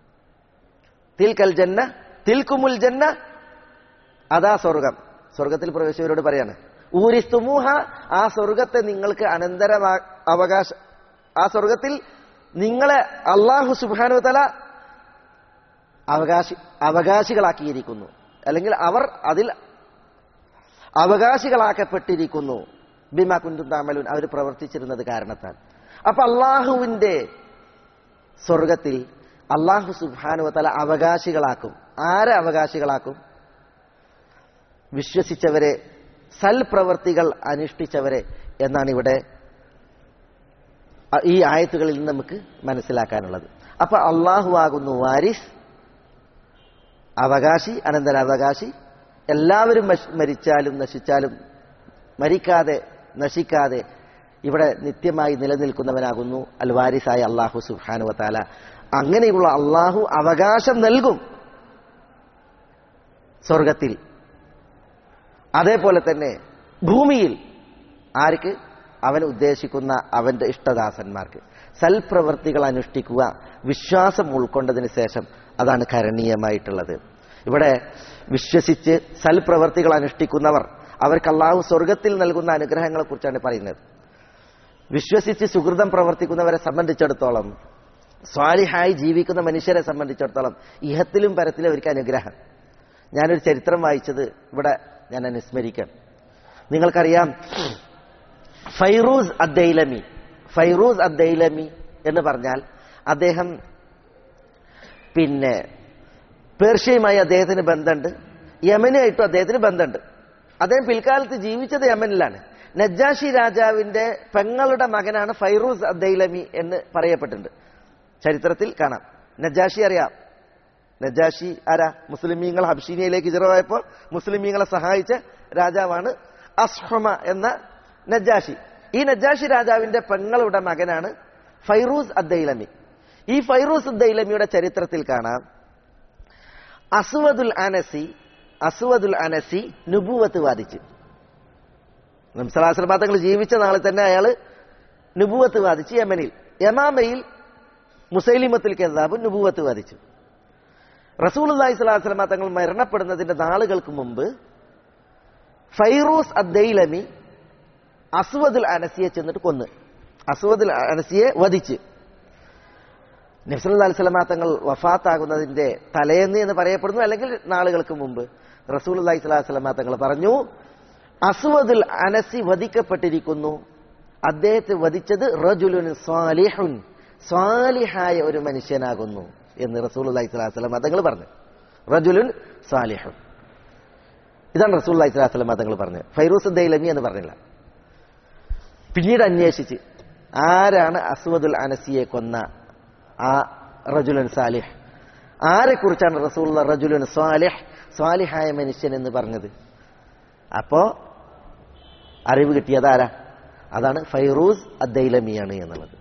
തിൽക്കൽ ജന്ന തിൽക്കുമുൽ ജന്ന അതാ സ്വർഗം സ്വർഗത്തിൽ പ്രവേശിച്ചവരോട് പറയാണ് ഊരിസ്തുമൂഹ ആ സ്വർഗത്തെ നിങ്ങൾക്ക് അനന്തര അവകാശ ആ സ്വർഗത്തിൽ നിങ്ങളെ അള്ളാഹു സുബാനു തല അവകാശി അവകാശികളാക്കിയിരിക്കുന്നു അല്ലെങ്കിൽ അവർ അതിൽ അവകാശികളാക്കപ്പെട്ടിരിക്കുന്നു ബിമാ കുന്തും താമലൂൻ അവർ പ്രവർത്തിച്ചിരുന്നത് കാരണത്താൽ അപ്പൊ അള്ളാഹുവിന്റെ സ്വർഗത്തിൽ അള്ളാഹു സുബാനു തല അവകാശികളാക്കും ആരെ അവകാശികളാക്കും വിശ്വസിച്ചവരെ സൽപ്രവർത്തികൾ അനുഷ്ഠിച്ചവരെ എന്നാണ് ഇവിടെ ഈ ആയത്തുകളിൽ നിന്ന് നമുക്ക് മനസ്സിലാക്കാനുള്ളത് അപ്പൊ അള്ളാഹു ആകുന്നു വാരിസ് അവകാശി അനന്തരാവകാശി എല്ലാവരും മരിച്ചാലും നശിച്ചാലും മരിക്കാതെ നശിക്കാതെ ഇവിടെ നിത്യമായി നിലനിൽക്കുന്നവനാകുന്നു അൽ വാരിസായ അള്ളാഹു സുഹാനുവത്താല അങ്ങനെയുള്ള അള്ളാഹു അവകാശം നൽകും സ്വർഗത്തിൽ അതേപോലെ തന്നെ ഭൂമിയിൽ ആർക്ക് അവൻ ഉദ്ദേശിക്കുന്ന അവന്റെ ഇഷ്ടദാസന്മാർക്ക് സൽപ്രവർത്തികൾ അനുഷ്ഠിക്കുക വിശ്വാസം ഉൾക്കൊണ്ടതിന് ശേഷം അതാണ് കരണീയമായിട്ടുള്ളത് ഇവിടെ വിശ്വസിച്ച് സൽപ്രവർത്തികൾ അനുഷ്ഠിക്കുന്നവർ അവർക്ക് അള്ളാഹു സ്വർഗത്തിൽ നൽകുന്ന അനുഗ്രഹങ്ങളെ കുറിച്ചാണ് പറയുന്നത് വിശ്വസിച്ച് സുഹൃതം പ്രവർത്തിക്കുന്നവരെ സംബന്ധിച്ചിടത്തോളം സ്വാലിഹായി ജീവിക്കുന്ന മനുഷ്യരെ സംബന്ധിച്ചിടത്തോളം ഇഹത്തിലും പരത്തിലും അവർക്ക് അനുഗ്രഹം ഞാനൊരു ചരിത്രം വായിച്ചത് ഇവിടെ ഞാൻ അനുസ്മരിക്കാം നിങ്ങൾക്കറിയാം ഫൈറൂസ് അദ്ദൈലമി ഫൈറൂസ് അദ്ദൈലമി എന്ന് പറഞ്ഞാൽ അദ്ദേഹം പിന്നെ പേർഷ്യയുമായി അദ്ദേഹത്തിന് ബന്ധമുണ്ട് യമനുമായിട്ടും അദ്ദേഹത്തിന് ബന്ധമുണ്ട് അദ്ദേഹം പിൽക്കാലത്ത് ജീവിച്ചത് യമനിലാണ് നജാഷി രാജാവിന്റെ പെങ്ങളുടെ മകനാണ് ഫൈറൂസ് അദ്ദൈലമി എന്ന് പറയപ്പെട്ടിട്ടുണ്ട് ചരിത്രത്തിൽ കാണാം നജാഷി അറിയാം നജാഷി ആരാ മുസ്ലിമീങ്ങൾ ഹബ്ഷീനിയയിലേക്ക് ഹിജറവായപ്പോൾ മുസ്ലിമീങ്ങളെ സഹായിച്ച രാജാവാണ് അസ്ഹമ എന്ന നജാഷി ഈ നജാഷി രാജാവിന്റെ പെങ്ങളുടെ മകനാണ് ഫൈറൂസ് അദ്ദൈലമി ഈ ഫൈറൂസ് അദ്ദൈലമിയുടെ ചരിത്രത്തിൽ കാണാം അസുവദുൽ അനസി അസുവദുൽ അനസി നുബുവത്ത് വാദിച്ചു നംസലാസ്ലമാ തങ്ങൾ ജീവിച്ച നാളിൽ തന്നെ അയാൾ നുബുവത്ത് വാദിച്ചു യമനിൽ യമാമയിൽ മുസൈലിമത്തിൽ കെതാബ് നുബുവത്ത് വാദിച്ചു റസൂൽ അള്ളാഹി സ്വലാസ്ലമ തങ്ങൾ മരണപ്പെടുന്നതിന്റെ നാളുകൾക്ക് മുമ്പ് ഫൈറൂസ് അദ്ദൈലമി അസ്വദുൽ അനസിയെ ചെന്നിട്ട് കൊന്ന് അസ്വദുൽ അനസിയെ വധിച്ച് നബ്സല്ലാ അലിസ്ലാം തങ്ങൾ വഫാത്താകുന്നതിന്റെ തലേന്ന് എന്ന് പറയപ്പെടുന്നു അല്ലെങ്കിൽ നാളുകൾക്ക് മുമ്പ് റസൂൽ അള്ളഹി സ്വലാസ്ലാം തങ്ങൾ പറഞ്ഞു അസ്വദുൽ അനസി വധിക്കപ്പെട്ടിരിക്കുന്നു അദ്ദേഹത്തെ വധിച്ചത് റജുലുൻ സ്വാലിഹുൻ സ്വാലിഹായ ഒരു മനുഷ്യനാകുന്നു എന്ന് റസൂൽ അള്ളഹി സ്വലാസ്ലാം തങ്ങൾ പറഞ്ഞു റജുലുൻ സ്വാലിഹുൻ ഇതാണ് റസൂൽ അള്ളഹി സ്വലാസ്ലാം തങ്ങൾ പറഞ്ഞത് ഫൈറൂസ് ദൈലമി എന്ന് പറഞ്ഞില്ല പിന്നീട് അന്വേഷിച്ച് ആരാണ് അസ്വദുൽ അനസിയെ കൊന്ന ആ റജുലൻ സാലിഹ് ആരെക്കുറിച്ചാണ് റസൂൽ റജുലൻ സ്വാലിഹ് സ്വാലിഹായ മനുഷ്യൻ എന്ന് പറഞ്ഞത് അപ്പോ അറിവ് കിട്ടിയത് ആരാ അതാണ് ഫൈറൂസ് അദ്ദൈലമിയാണ് എന്നുള്ളത്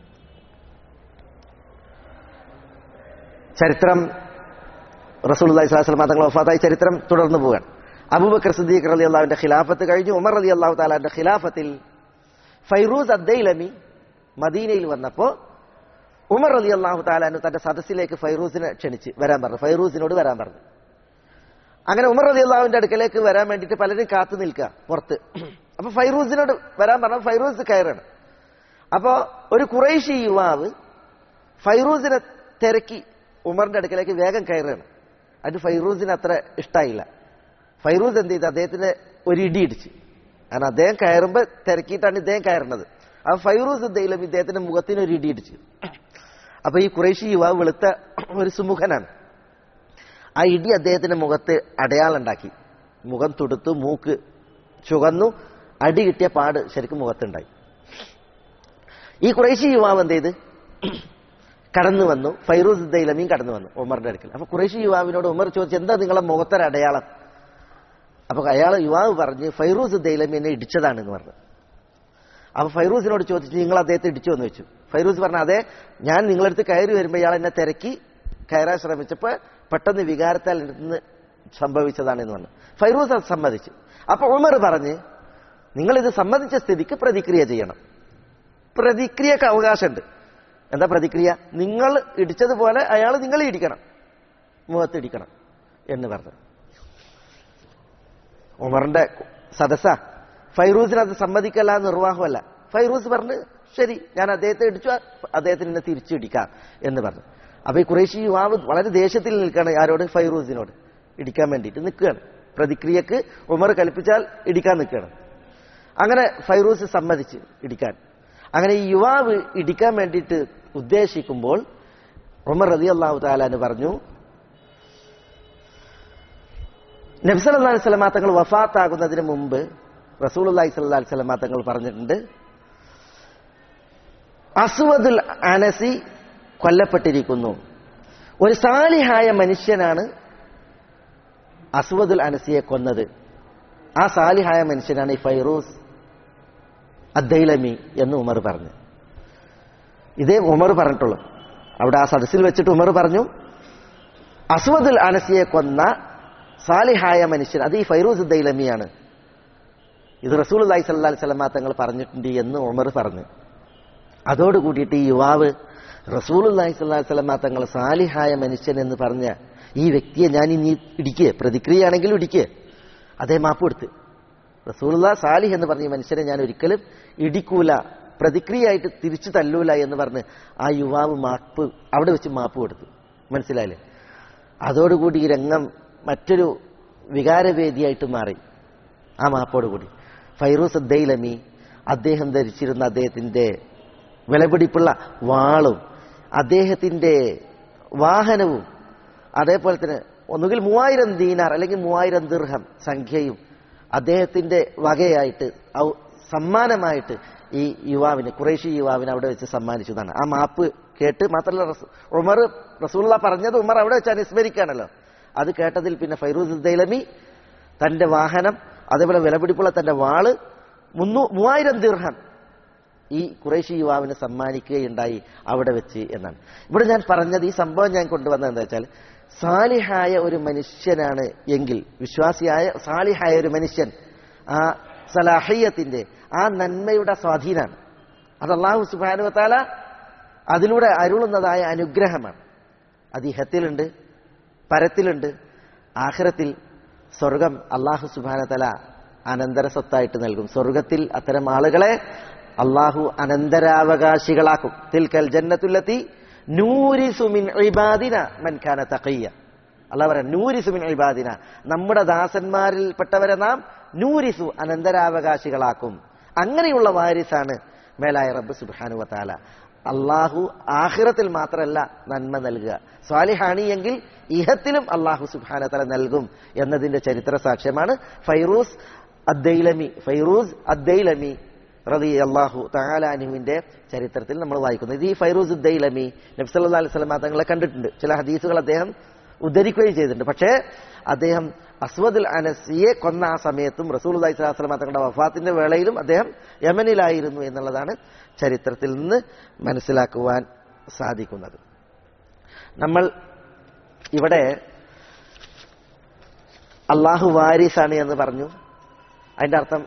ചരിത്രം റസൂൽ അള്ളാഹിസ്ലാം തങ്ങൾ വഫാത്തായി ചരിത്രം തുടർന്നു പോവാൻ അബൂബക്കർ സിദ്ദീഖ് റലി അള്ളാഹുവിന്റെ ഖിലാഫത്ത് കഴിഞ്ഞു ഉമർ അലി അള്ളാഹു താലാന്റെ ഖിലാഫത്തിൽ ഫൈറൂസ് അദ്ദൈലമി മദീനയിൽ വന്നപ്പോ ഉമർ അലി അള്ളാഹു താലാനു തന്റെ സദസ്സിലേക്ക് ഫൈറൂസിനെ ക്ഷണിച്ച് വരാൻ പറഞ്ഞു ഫൈറൂസിനോട് വരാൻ പറഞ്ഞു അങ്ങനെ ഉമർ അലി അള്ളാഹുവിന്റെ അടുക്കലേക്ക് വരാൻ വേണ്ടിയിട്ട് പലരും കാത്തു നിൽക്കുക പുറത്ത് അപ്പൊ ഫൈറൂസിനോട് വരാൻ പറഞ്ഞു ഫൈറൂസ് കയറാണ് അപ്പോ ഒരു കുറേശി യുവാവ് ഫൈറൂസിനെ തിരക്കി ഉമറിന്റെ അടുക്കലേക്ക് വേഗം കയറുകയാണ് അത് ഫൈറൂസിന് അത്ര ഇഷ്ടമായില്ല ഫൈറൂസ് എന്ത് ചെയ്തു അദ്ദേഹത്തിന് ഒരു ഇടി ഇടിച്ച് കാരണം അദ്ദേഹം കയറുമ്പോൾ തിരക്കിയിട്ടാണ് ഇദ്ദേഹം കയറുന്നത് അപ്പൊ ഫൈറൂസ് എന്തെങ്കിലും ഇദ്ദേഹത്തിന്റെ മുഖത്തിന് ഒരു ഇടി ഇടിച്ചു അപ്പൊ ഈ കുറേശി യുവാവ് വെളുത്ത ഒരു സുമുഖനാണ് ആ ഇടി അദ്ദേഹത്തിന്റെ മുഖത്ത് അടയാളുണ്ടാക്കി മുഖം തുടുത്തു മൂക്ക് ചുവന്നു അടി കിട്ടിയ പാട് ശരിക്കും മുഖത്തുണ്ടായി ഈ കുറേശി യുവാവ് എന്ത് ചെയ്ത് കടന്നു വന്നു ഫൈറൂസ് ദൈലമീൻ കടന്നു വന്നു ഉമറിന്റെ അടുക്കൽ അപ്പൊ കുറേശി യുവാവിനോട് ഉമർ ചോദിച്ചു എന്താ നിങ്ങളെ മുഖത്തൊരു അടയാളം അപ്പൊ അയാൾ യുവാവ് പറഞ്ഞ് ഫൈറൂസ് ദൈലമി എന്നെ ഇടിച്ചതാണെന്ന് പറഞ്ഞു അപ്പൊ ഫൈറൂസിനോട് ചോദിച്ചു നിങ്ങൾ അദ്ദേഹത്തെ ഇടിച്ചു എന്ന് വെച്ചു ഫൈറൂസ് പറഞ്ഞു അതെ ഞാൻ നിങ്ങളടുത്ത് കയറി വരുമ്പോൾ ഇയാൾ എന്നെ തിരക്കി കയറാൻ ശ്രമിച്ചപ്പോൾ പെട്ടെന്ന് വികാരത്താൽ നിന്ന് സംഭവിച്ചതാണെന്ന് പറഞ്ഞു ഫൈറൂസ് അത് സമ്മതിച്ചു അപ്പൊ ഉമർ പറഞ്ഞ് നിങ്ങളിത് സമ്മതിച്ച സ്ഥിതിക്ക് പ്രതിക്രിയ ചെയ്യണം പ്രതിക്രിയക്ക് അവകാശമുണ്ട് എന്താ പ്രതിക്രിയ നിങ്ങൾ ഇടിച്ചതുപോലെ അയാൾ നിങ്ങൾ ഇടിക്കണം മുഖത്ത് ഇടിക്കണം എന്ന് പറഞ്ഞു ഉമറിന്റെ സദസ്സ ഫൈറൂസിന് അത് സമ്മതിക്കല്ല നിർവാഹമല്ല ഫൈറൂസ് പറഞ്ഞു ശരി ഞാൻ അദ്ദേഹത്തെ ഇടിച്ചു അദ്ദേഹത്തിന് എന്നെ തിരിച്ചിടിക്കാം എന്ന് പറഞ്ഞു അപ്പൊ ഈ കുറേശി യുവാവ് വളരെ ദേഷ്യത്തിൽ നിൽക്കുകയാണ് ആരോട് ഫൈറൂസിനോട് ഇടിക്കാൻ വേണ്ടിയിട്ട് നിൽക്കുകയാണ് പ്രതിക്രിയക്ക് ഉമർ കൽപ്പിച്ചാൽ ഇടിക്കാൻ നിൽക്കുകയാണ് അങ്ങനെ ഫൈറൂസ് സമ്മതിച്ച് ഇടിക്കാൻ അങ്ങനെ ഈ യുവാവ് ഇടിക്കാൻ വേണ്ടിയിട്ട് ഉദ്ദേശിക്കുമ്പോൾ ഉമർ റതി അള്ളാഹു താലാന്ന് പറഞ്ഞു നബ്സൽ അള്ളാഹി സ്വലമാ തങ്ങൾ വഫാത്താകുന്നതിന് മുമ്പ് റസൂൽ അള്ളാഹി സ്വല്ലാ സ്വലമാ തങ്ങൾ പറഞ്ഞിട്ടുണ്ട് അസുവദുൽ അനസി കൊല്ലപ്പെട്ടിരിക്കുന്നു ഒരു സാലിഹായ മനുഷ്യനാണ് അസുവദുൽ അനസിയെ കൊന്നത് ആ സാലിഹായ മനുഷ്യനാണ് ഈ ഫൈറൂസ് അദ്ദൈലമി എന്ന് ഉമർ പറഞ്ഞു ഇതേ ഉമർ പറഞ്ഞിട്ടുള്ളൂ അവിടെ ആ സദസ്സിൽ വെച്ചിട്ട് ഉമർ പറഞ്ഞു അസ്വദുൽ അനസിയെ കൊന്ന സാലിഹായ മനുഷ്യൻ അത് ഈ ഫൈറൂസ് ദൈലമിയാണ് ഇത് റസൂൽ അള്ളഹി സല്ലാ സ്വലമാ തങ്ങൾ പറഞ്ഞിട്ടുണ്ട് എന്ന് ഉമർ പറഞ്ഞു അതോടുകൂടിയിട്ട് ഈ യുവാവ് റസൂൽ അള്ളഹി സ്വല്ലാ സ്വലമാ തങ്ങൾ സാലിഹായ മനുഷ്യൻ എന്ന് പറഞ്ഞ ഈ വ്യക്തിയെ ഞാൻ ഇനി ഇടിക്കുക പ്രതിക്രിയയാണെങ്കിലും ഇടിക്കുക അതേ മാപ്പ് കൊടുത്ത് റസൂലുള്ള സാലിഹ് എന്ന് പറഞ്ഞ ഈ മനുഷ്യനെ ഞാൻ ഒരിക്കലും ഇടിക്കൂല പ്രതിക്രിയയായിട്ട് തിരിച്ചു തല്ലൂല എന്ന് പറഞ്ഞ് ആ യുവാവ് മാപ്പ് അവിടെ വെച്ച് മാപ്പ് കൊടുത്തു മനസ്സിലായില്ലേ അതോടുകൂടി ഈ രംഗം മറ്റൊരു വികാരവേദിയായിട്ട് മാറി ആ മാപ്പോടുകൂടി ഫൈറൂസ് ദൈലമി അദ്ദേഹം ധരിച്ചിരുന്ന അദ്ദേഹത്തിന്റെ വിലപിടിപ്പുള്ള വാളും അദ്ദേഹത്തിന്റെ വാഹനവും അതേപോലെ തന്നെ ഒന്നുകിൽ മൂവായിരം ദീനാർ അല്ലെങ്കിൽ മൂവായിരം ദീർഘം സംഖ്യയും അദ്ദേഹത്തിന്റെ വകയായിട്ട് സമ്മാനമായിട്ട് ഈ യുവാവിന് കുറേശി യുവാവിന് അവിടെ വെച്ച് സമ്മാനിച്ചതാണ് ആ മാപ്പ് കേട്ട് മാത്രമല്ല റസൂ- ഉമർ റസൂള്ള പറഞ്ഞത് ഉമർ അവിടെ വെച്ച് അനുസ്മരിക്കുകയാണല്ലോ അത് കേട്ടതിൽ പിന്നെ ഫൈറൂസ് ദൈലമി തന്റെ വാഹനം അതേപോലെ വിലപിടിപ്പുള്ള തന്റെ വാള് മുന്നൂ മൂവായിരം ദീർഘം ഈ കുറേശി യുവാവിന് സമ്മാനിക്കുകയുണ്ടായി അവിടെ വെച്ച് എന്നാണ് ഇവിടെ ഞാൻ പറഞ്ഞത് ഈ സംഭവം ഞാൻ കൊണ്ടുവന്നത് എന്താ വെച്ചാൽ സാലിഹായ ഒരു മനുഷ്യനാണ് എങ്കിൽ വിശ്വാസിയായ സാലിഹായ ഒരു മനുഷ്യൻ ആ സലാഹിയത്തിന്റെ ആ നന്മയുടെ സ്വാധീനമാണ് അത് അള്ളാഹു സുബാനുവത്താല അതിലൂടെ അരുളുന്നതായ അനുഗ്രഹമാണ് അത് ഇഹത്തിലുണ്ട് പരത്തിലുണ്ട് ആഖിറത്തിൽ സ്വർഗം അള്ളാഹു സുബാനതല അനന്തര സ്വത്തായിട്ട് നൽകും സ്വർഗത്തിൽ അത്തരം ആളുകളെ അള്ളാഹു അനന്തരാവകാശികളാക്കും തിൽക്കൽ ജന്നത്തുല്ലത്തി നൂരിസുമിൻ ഇബാദിന മൻഖാന തഖയ്യ അള്ളാഹ് പറയാം നൂരിസുമിൻ ഇബാദിന നമ്മുടെ ദാസന്മാരിൽപ്പെട്ടവരെ നാം നൂരിസു അനന്തരാവകാശികളാക്കും അങ്ങനെയുള്ള വാരിസാണ് മേലായ റബ്ബ് സുബാനു വത്താല അള്ളാഹു ആഹിറത്തിൽ മാത്രമല്ല നന്മ നൽകുക സ്വാലിഹാണി എങ്കിൽ ഇഹത്തിലും അള്ളാഹു സുബാന തല നൽകും എന്നതിന്റെ ചരിത്ര സാക്ഷ്യമാണ് ഫൈറൂസ് അദ്ദൈലമി ഫൈറൂസ് അദ്ദൈലമി റതി അള്ളാഹു തഹാലാനുവിന്റെ ചരിത്രത്തിൽ നമ്മൾ വായിക്കുന്നത് ഇത് ഈ ഫൈറൂസ് ഉദ്ദൈലമി നബ്സല്ലാ അലൈഹി സ്വലമ തങ്ങളെ കണ്ടിട്ടുണ്ട് ചില ഹദീസുകൾ അദ്ദേഹം ഉദ്ധരിക്കുകയും ചെയ്തിട്ടുണ്ട് പക്ഷേ അദ്ദേഹം അസ്വദുൽ അനസിയെ കൊന്ന ആ സമയത്തും റസൂൽ അലൈഹി സ്വലാസ്ലമ തങ്ങളുടെ വഫാത്തിന്റെ വേളയിലും അദ്ദേഹം യമനിലായിരുന്നു എന്നുള്ളതാണ് ചരിത്രത്തിൽ നിന്ന് മനസ്സിലാക്കുവാൻ സാധിക്കുന്നത് നമ്മൾ ഇവിടെ അള്ളാഹു വാരിസാണ് എന്ന് പറഞ്ഞു അതിന്റെ അർത്ഥം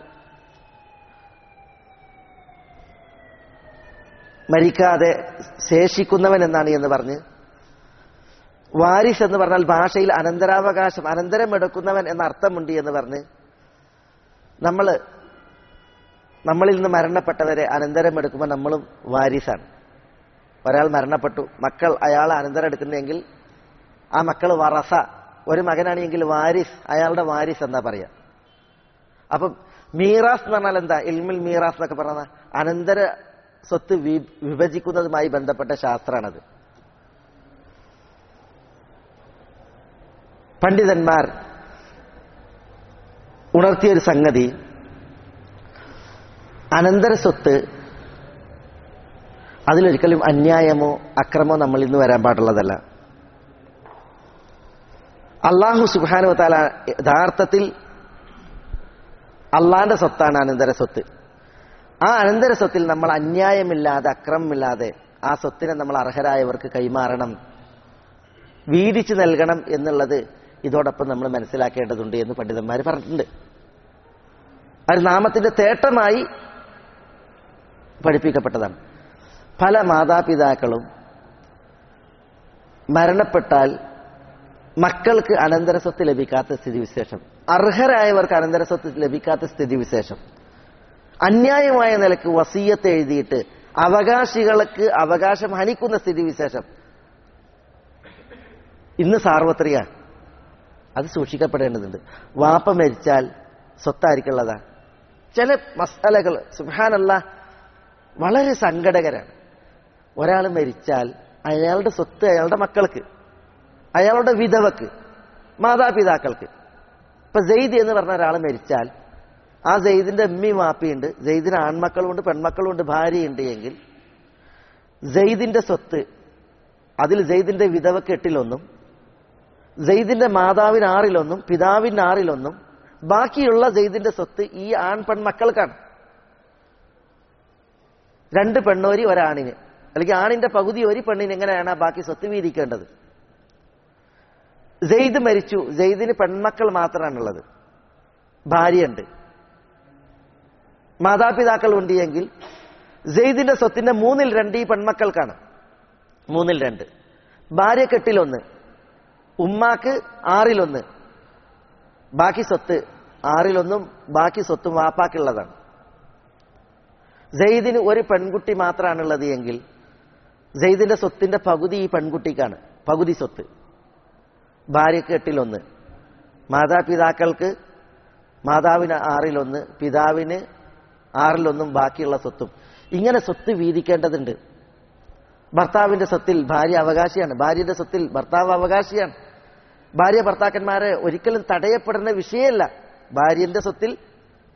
മരിക്കാതെ ശേഷിക്കുന്നവൻ എന്നാണ് എന്ന് പറഞ്ഞ് വാരിസ് എന്ന് പറഞ്ഞാൽ ഭാഷയിൽ അനന്തരാവകാശം അനന്തരം എടുക്കുന്നവൻ എന്ന അർത്ഥമുണ്ട് എന്ന് പറഞ്ഞ് നമ്മൾ നമ്മളിൽ നിന്ന് മരണപ്പെട്ടവരെ അനന്തരം എടുക്കുമ്പോൾ നമ്മളും വാരിസാണ് ഒരാൾ മരണപ്പെട്ടു മക്കൾ അയാൾ അനന്തരം എടുക്കുന്നെങ്കിൽ ആ മക്കൾ വറസ ഒരു മകനാണെങ്കിൽ വാരിസ് അയാളുടെ വാരിസ് എന്താ പറയാ അപ്പം മീറാസ് എന്ന് പറഞ്ഞാൽ എന്താ ഇൽമിൽ മീറാസ് എന്നൊക്കെ പറഞ്ഞ അനന്തര സ്വത്ത് വി- വിഭജിക്കുന്നതുമായി ബന്ധപ്പെട്ട ശാസ്ത്രമാണത് പണ്ഡിതന്മാർ ഉണർത്തിയൊരു സംഗതി അനന്തര സ്വത്ത് അതിലൊരിക്കലും അന്യായമോ അക്രമോ നമ്മൾ ഇന്ന് വരാൻ പാടുള്ളതല്ല അള്ളാഹു സുബാനു താല യഥാർത്ഥത്തിൽ അള്ളാന്റെ സ്വത്താണ് അനന്തര സ്വത്ത് ആ അനന്തര സ്വത്തിൽ നമ്മൾ അന്യായമില്ലാതെ അക്രമമില്ലാതെ ആ സ്വത്തിനെ നമ്മൾ അർഹരായവർക്ക് കൈമാറണം വീതിച്ചു നൽകണം എന്നുള്ളത് ഇതോടൊപ്പം നമ്മൾ മനസ്സിലാക്കേണ്ടതുണ്ട് എന്ന് പണ്ഡിതന്മാർ പറഞ്ഞിട്ടുണ്ട് അത് നാമത്തിന്റെ തേട്ടമായി പഠിപ്പിക്കപ്പെട്ടതാണ് പല മാതാപിതാക്കളും മരണപ്പെട്ടാൽ മക്കൾക്ക് അനന്തരസ്വത്ത് ലഭിക്കാത്ത സ്ഥിതിവിശേഷം അർഹരായവർക്ക് അനന്തരസ്വത്ത് ലഭിക്കാത്ത സ്ഥിതിവിശേഷം അന്യായമായ നിലക്ക് വസീയത്ത് എഴുതിയിട്ട് അവകാശികൾക്ക് അവകാശം ഹനിക്കുന്ന സ്ഥിതിവിശേഷം ഇന്ന് സാർവത്രിക അത് സൂക്ഷിക്കപ്പെടേണ്ടതുണ്ട് വാപ്പ മരിച്ചാൽ സ്വത്തായിരിക്കുള്ളതാ ചില മസാലകൾ സുഹാനല്ല വളരെ സങ്കടകരാണ് ഒരാൾ മരിച്ചാൽ അയാളുടെ സ്വത്ത് അയാളുടെ മക്കൾക്ക് അയാളുടെ വിധവക്ക് മാതാപിതാക്കൾക്ക് ഇപ്പൊ സെയ്ദ് എന്ന് പറഞ്ഞ ഒരാൾ മരിച്ചാൽ ആ സെയ്ദിന്റെ അമ്മയും വാപ്പിയുണ്ട് സെയ്ദിന് ആൺമക്കളുണ്ട് പെൺമക്കളുണ്ട് ഭാര്യയുണ്ട് എങ്കിൽ സെയ്ദിന്റെ സ്വത്ത് അതിൽ സെയ്ദിന്റെ വിധവക്ക് എട്ടിലൊന്നും സെയ്ദിന്റെ മാതാവിന് ആറിലൊന്നും പിതാവിന് ആറിലൊന്നും ബാക്കിയുള്ള സെയ്ദിന്റെ സ്വത്ത് ഈ ആൺ പെൺമക്കൾക്കാണ് രണ്ട് പെണ്ണോരി ഒരാണിന് അല്ലെങ്കിൽ ആണിന്റെ പകുതി ഒരു പെണ്ണിന് എങ്ങനെയാണ് ആ ബാക്കി സ്വത്ത് വീതിക്കേണ്ടത് സെയ്ദ് മരിച്ചു സെയ്ദിന് പെൺമക്കൾ മാത്രമാണുള്ളത് ഭാര്യയുണ്ട് മാതാപിതാക്കൾ ഉണ്ട് എങ്കിൽ സെയ്ദിന്റെ സ്വത്തിന്റെ മൂന്നിൽ രണ്ട് ഈ പെൺമക്കൾക്കാണ് മൂന്നിൽ രണ്ട് ഭാര്യ കെട്ടിലൊന്ന് ഉമ്മാക്ക് ആറിലൊന്ന് ബാക്കി സ്വത്ത് ആറിലൊന്നും ബാക്കി സ്വത്തും വാപ്പാക്കുള്ളതാണ് സെയ്ദിന് ഒരു പെൺകുട്ടി മാത്രമാണുള്ളത് എങ്കിൽ സെയ്ദിന്റെ സ്വത്തിന്റെ പകുതി ഈ പെൺകുട്ടിക്കാണ് പകുതി സ്വത്ത് ഭാര്യക്ക് എട്ടിലൊന്ന് മാതാപിതാക്കൾക്ക് മാതാവിന് ആറിലൊന്ന് പിതാവിന് ആറിലൊന്നും ബാക്കിയുള്ള സ്വത്തും ഇങ്ങനെ സ്വത്ത് വീതിക്കേണ്ടതുണ്ട് ഭർത്താവിന്റെ സ്വത്തിൽ ഭാര്യ അവകാശിയാണ് ഭാര്യയുടെ സ്വത്തിൽ ഭർത്താവ് അവകാശിയാണ് ഭാര്യ ഭർത്താക്കന്മാരെ ഒരിക്കലും തടയപ്പെടുന്ന വിഷയമല്ല ഭാര്യന്റെ സ്വത്തിൽ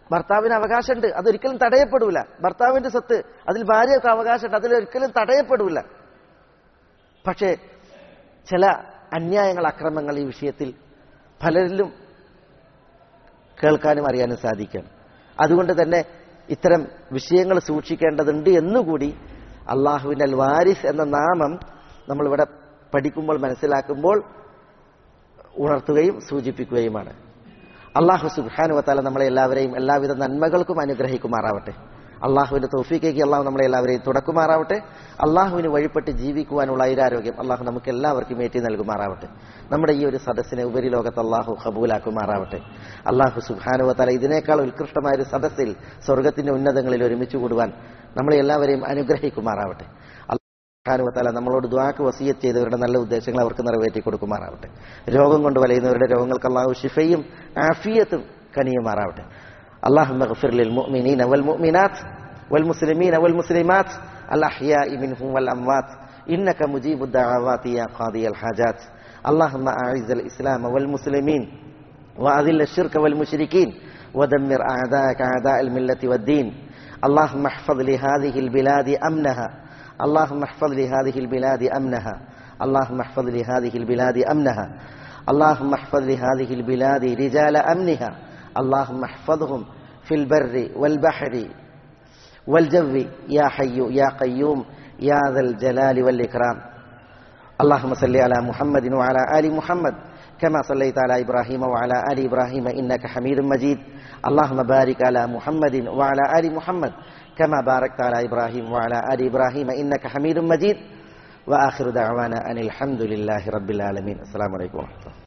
ഭർത്താവിന് അവകാശമുണ്ട് അതൊരിക്കലും തടയപ്പെടൂല ഭർത്താവിന്റെ സ്വത്ത് അതിൽ ഭാര്യക്ക് അവകാശമുണ്ട് അതിലൊരിക്കലും തടയപ്പെടൂല പക്ഷേ ചില അന്യായങ്ങൾ അക്രമങ്ങൾ ഈ വിഷയത്തിൽ പലരിലും കേൾക്കാനും അറിയാനും സാധിക്കും അതുകൊണ്ട് തന്നെ ഇത്തരം വിഷയങ്ങൾ സൂക്ഷിക്കേണ്ടതുണ്ട് എന്നുകൂടി അള്ളാഹുവിൻ്റെ അൽ വാരിസ് എന്ന നാമം നമ്മളിവിടെ പഠിക്കുമ്പോൾ മനസ്സിലാക്കുമ്പോൾ ഉണർത്തുകയും സൂചിപ്പിക്കുകയുമാണ് അള്ളാഹു സുബാനുവത്താല നമ്മളെ എല്ലാവരെയും എല്ലാവിധ നന്മകൾക്കും അനുഗ്രഹിക്കുമാറാവട്ടെ അള്ളാഹുവിന്റെ തോഫിക്കേക്ക് അള്ളാഹു നമ്മളെ എല്ലാവരെയും തുടക്കുമാറാവട്ടെ അള്ളാഹുവിന് വഴിപ്പെട്ട് ജീവിക്കുവാനുള്ള ഐരാരോഗ്യം അള്ളാഹു നമുക്ക് എല്ലാവർക്കും ഏറ്റി നൽകുമാറാവട്ടെ നമ്മുടെ ഈ ഒരു സദസ്സിനെ ഉപരിലോകത്ത് അള്ളാഹു ഖബൂലാക്കുമാറാവട്ടെ അള്ളാഹു സുബാനുവത്താല ഇതിനേക്കാൾ ഉത്കൃഷ്ടമായ ഒരു സദസ്സിൽ സ്വർഗത്തിന്റെ ഉന്നതങ്ങളിൽ ഒരുമിച്ച് കൂടുവാൻ നമ്മളെ എല്ലാവരെയും അനുഗ്രഹിക്കുമാറാവട്ടെ ാനുവത്താല നമ്മളോട് ദ്വാക്ക് വസീയത്ത് ചെയ്തവരുടെ നല്ല ഉദ്ദേശങ്ങൾ അവർക്ക് നിറവേറ്റി കൊടുക്കുമാറാവട്ടെ രോഗം കൊണ്ട് വലയുന്നവരുടെ രോഗങ്ങൾക്ക് അള്ളാഹു ഷിഫയും ആഫിയത്തും കനിയുമാറാവട്ടെ اللهم اغفر للمؤمنين والمؤمنات والمسلمين والمسلمات الأحياء منهم والأموات إنك مجيب الدعوات يا قاضي الحاجات اللهم أعز الإسلام والمسلمين وأذل الشرك والمشركين ودمر أعداءك أعداء الملة والدين اللهم احفظ لهذه البلاد أمنها اللهم احفظ لهذه البلاد أمنها اللهم احفظ لهذه البلاد أمنها اللهم احفظ لهذه البلاد رجال أمنها اللهم احفظهم في البر والبحر والجو يا حي يا قيوم يا ذا الجلال والإكرام اللهم صل على محمد وعلى آل محمد كما صليت على إبراهيم وعلى آل إبراهيم إنك حميد مجيد اللهم بارك على محمد وعلى آل محمد كما باركت على إبراهيم وعلى آل إبراهيم إنك حميد مجيد وآخر دعوانا أن الحمد لله رب العالمين السلام عليكم ورحمة الله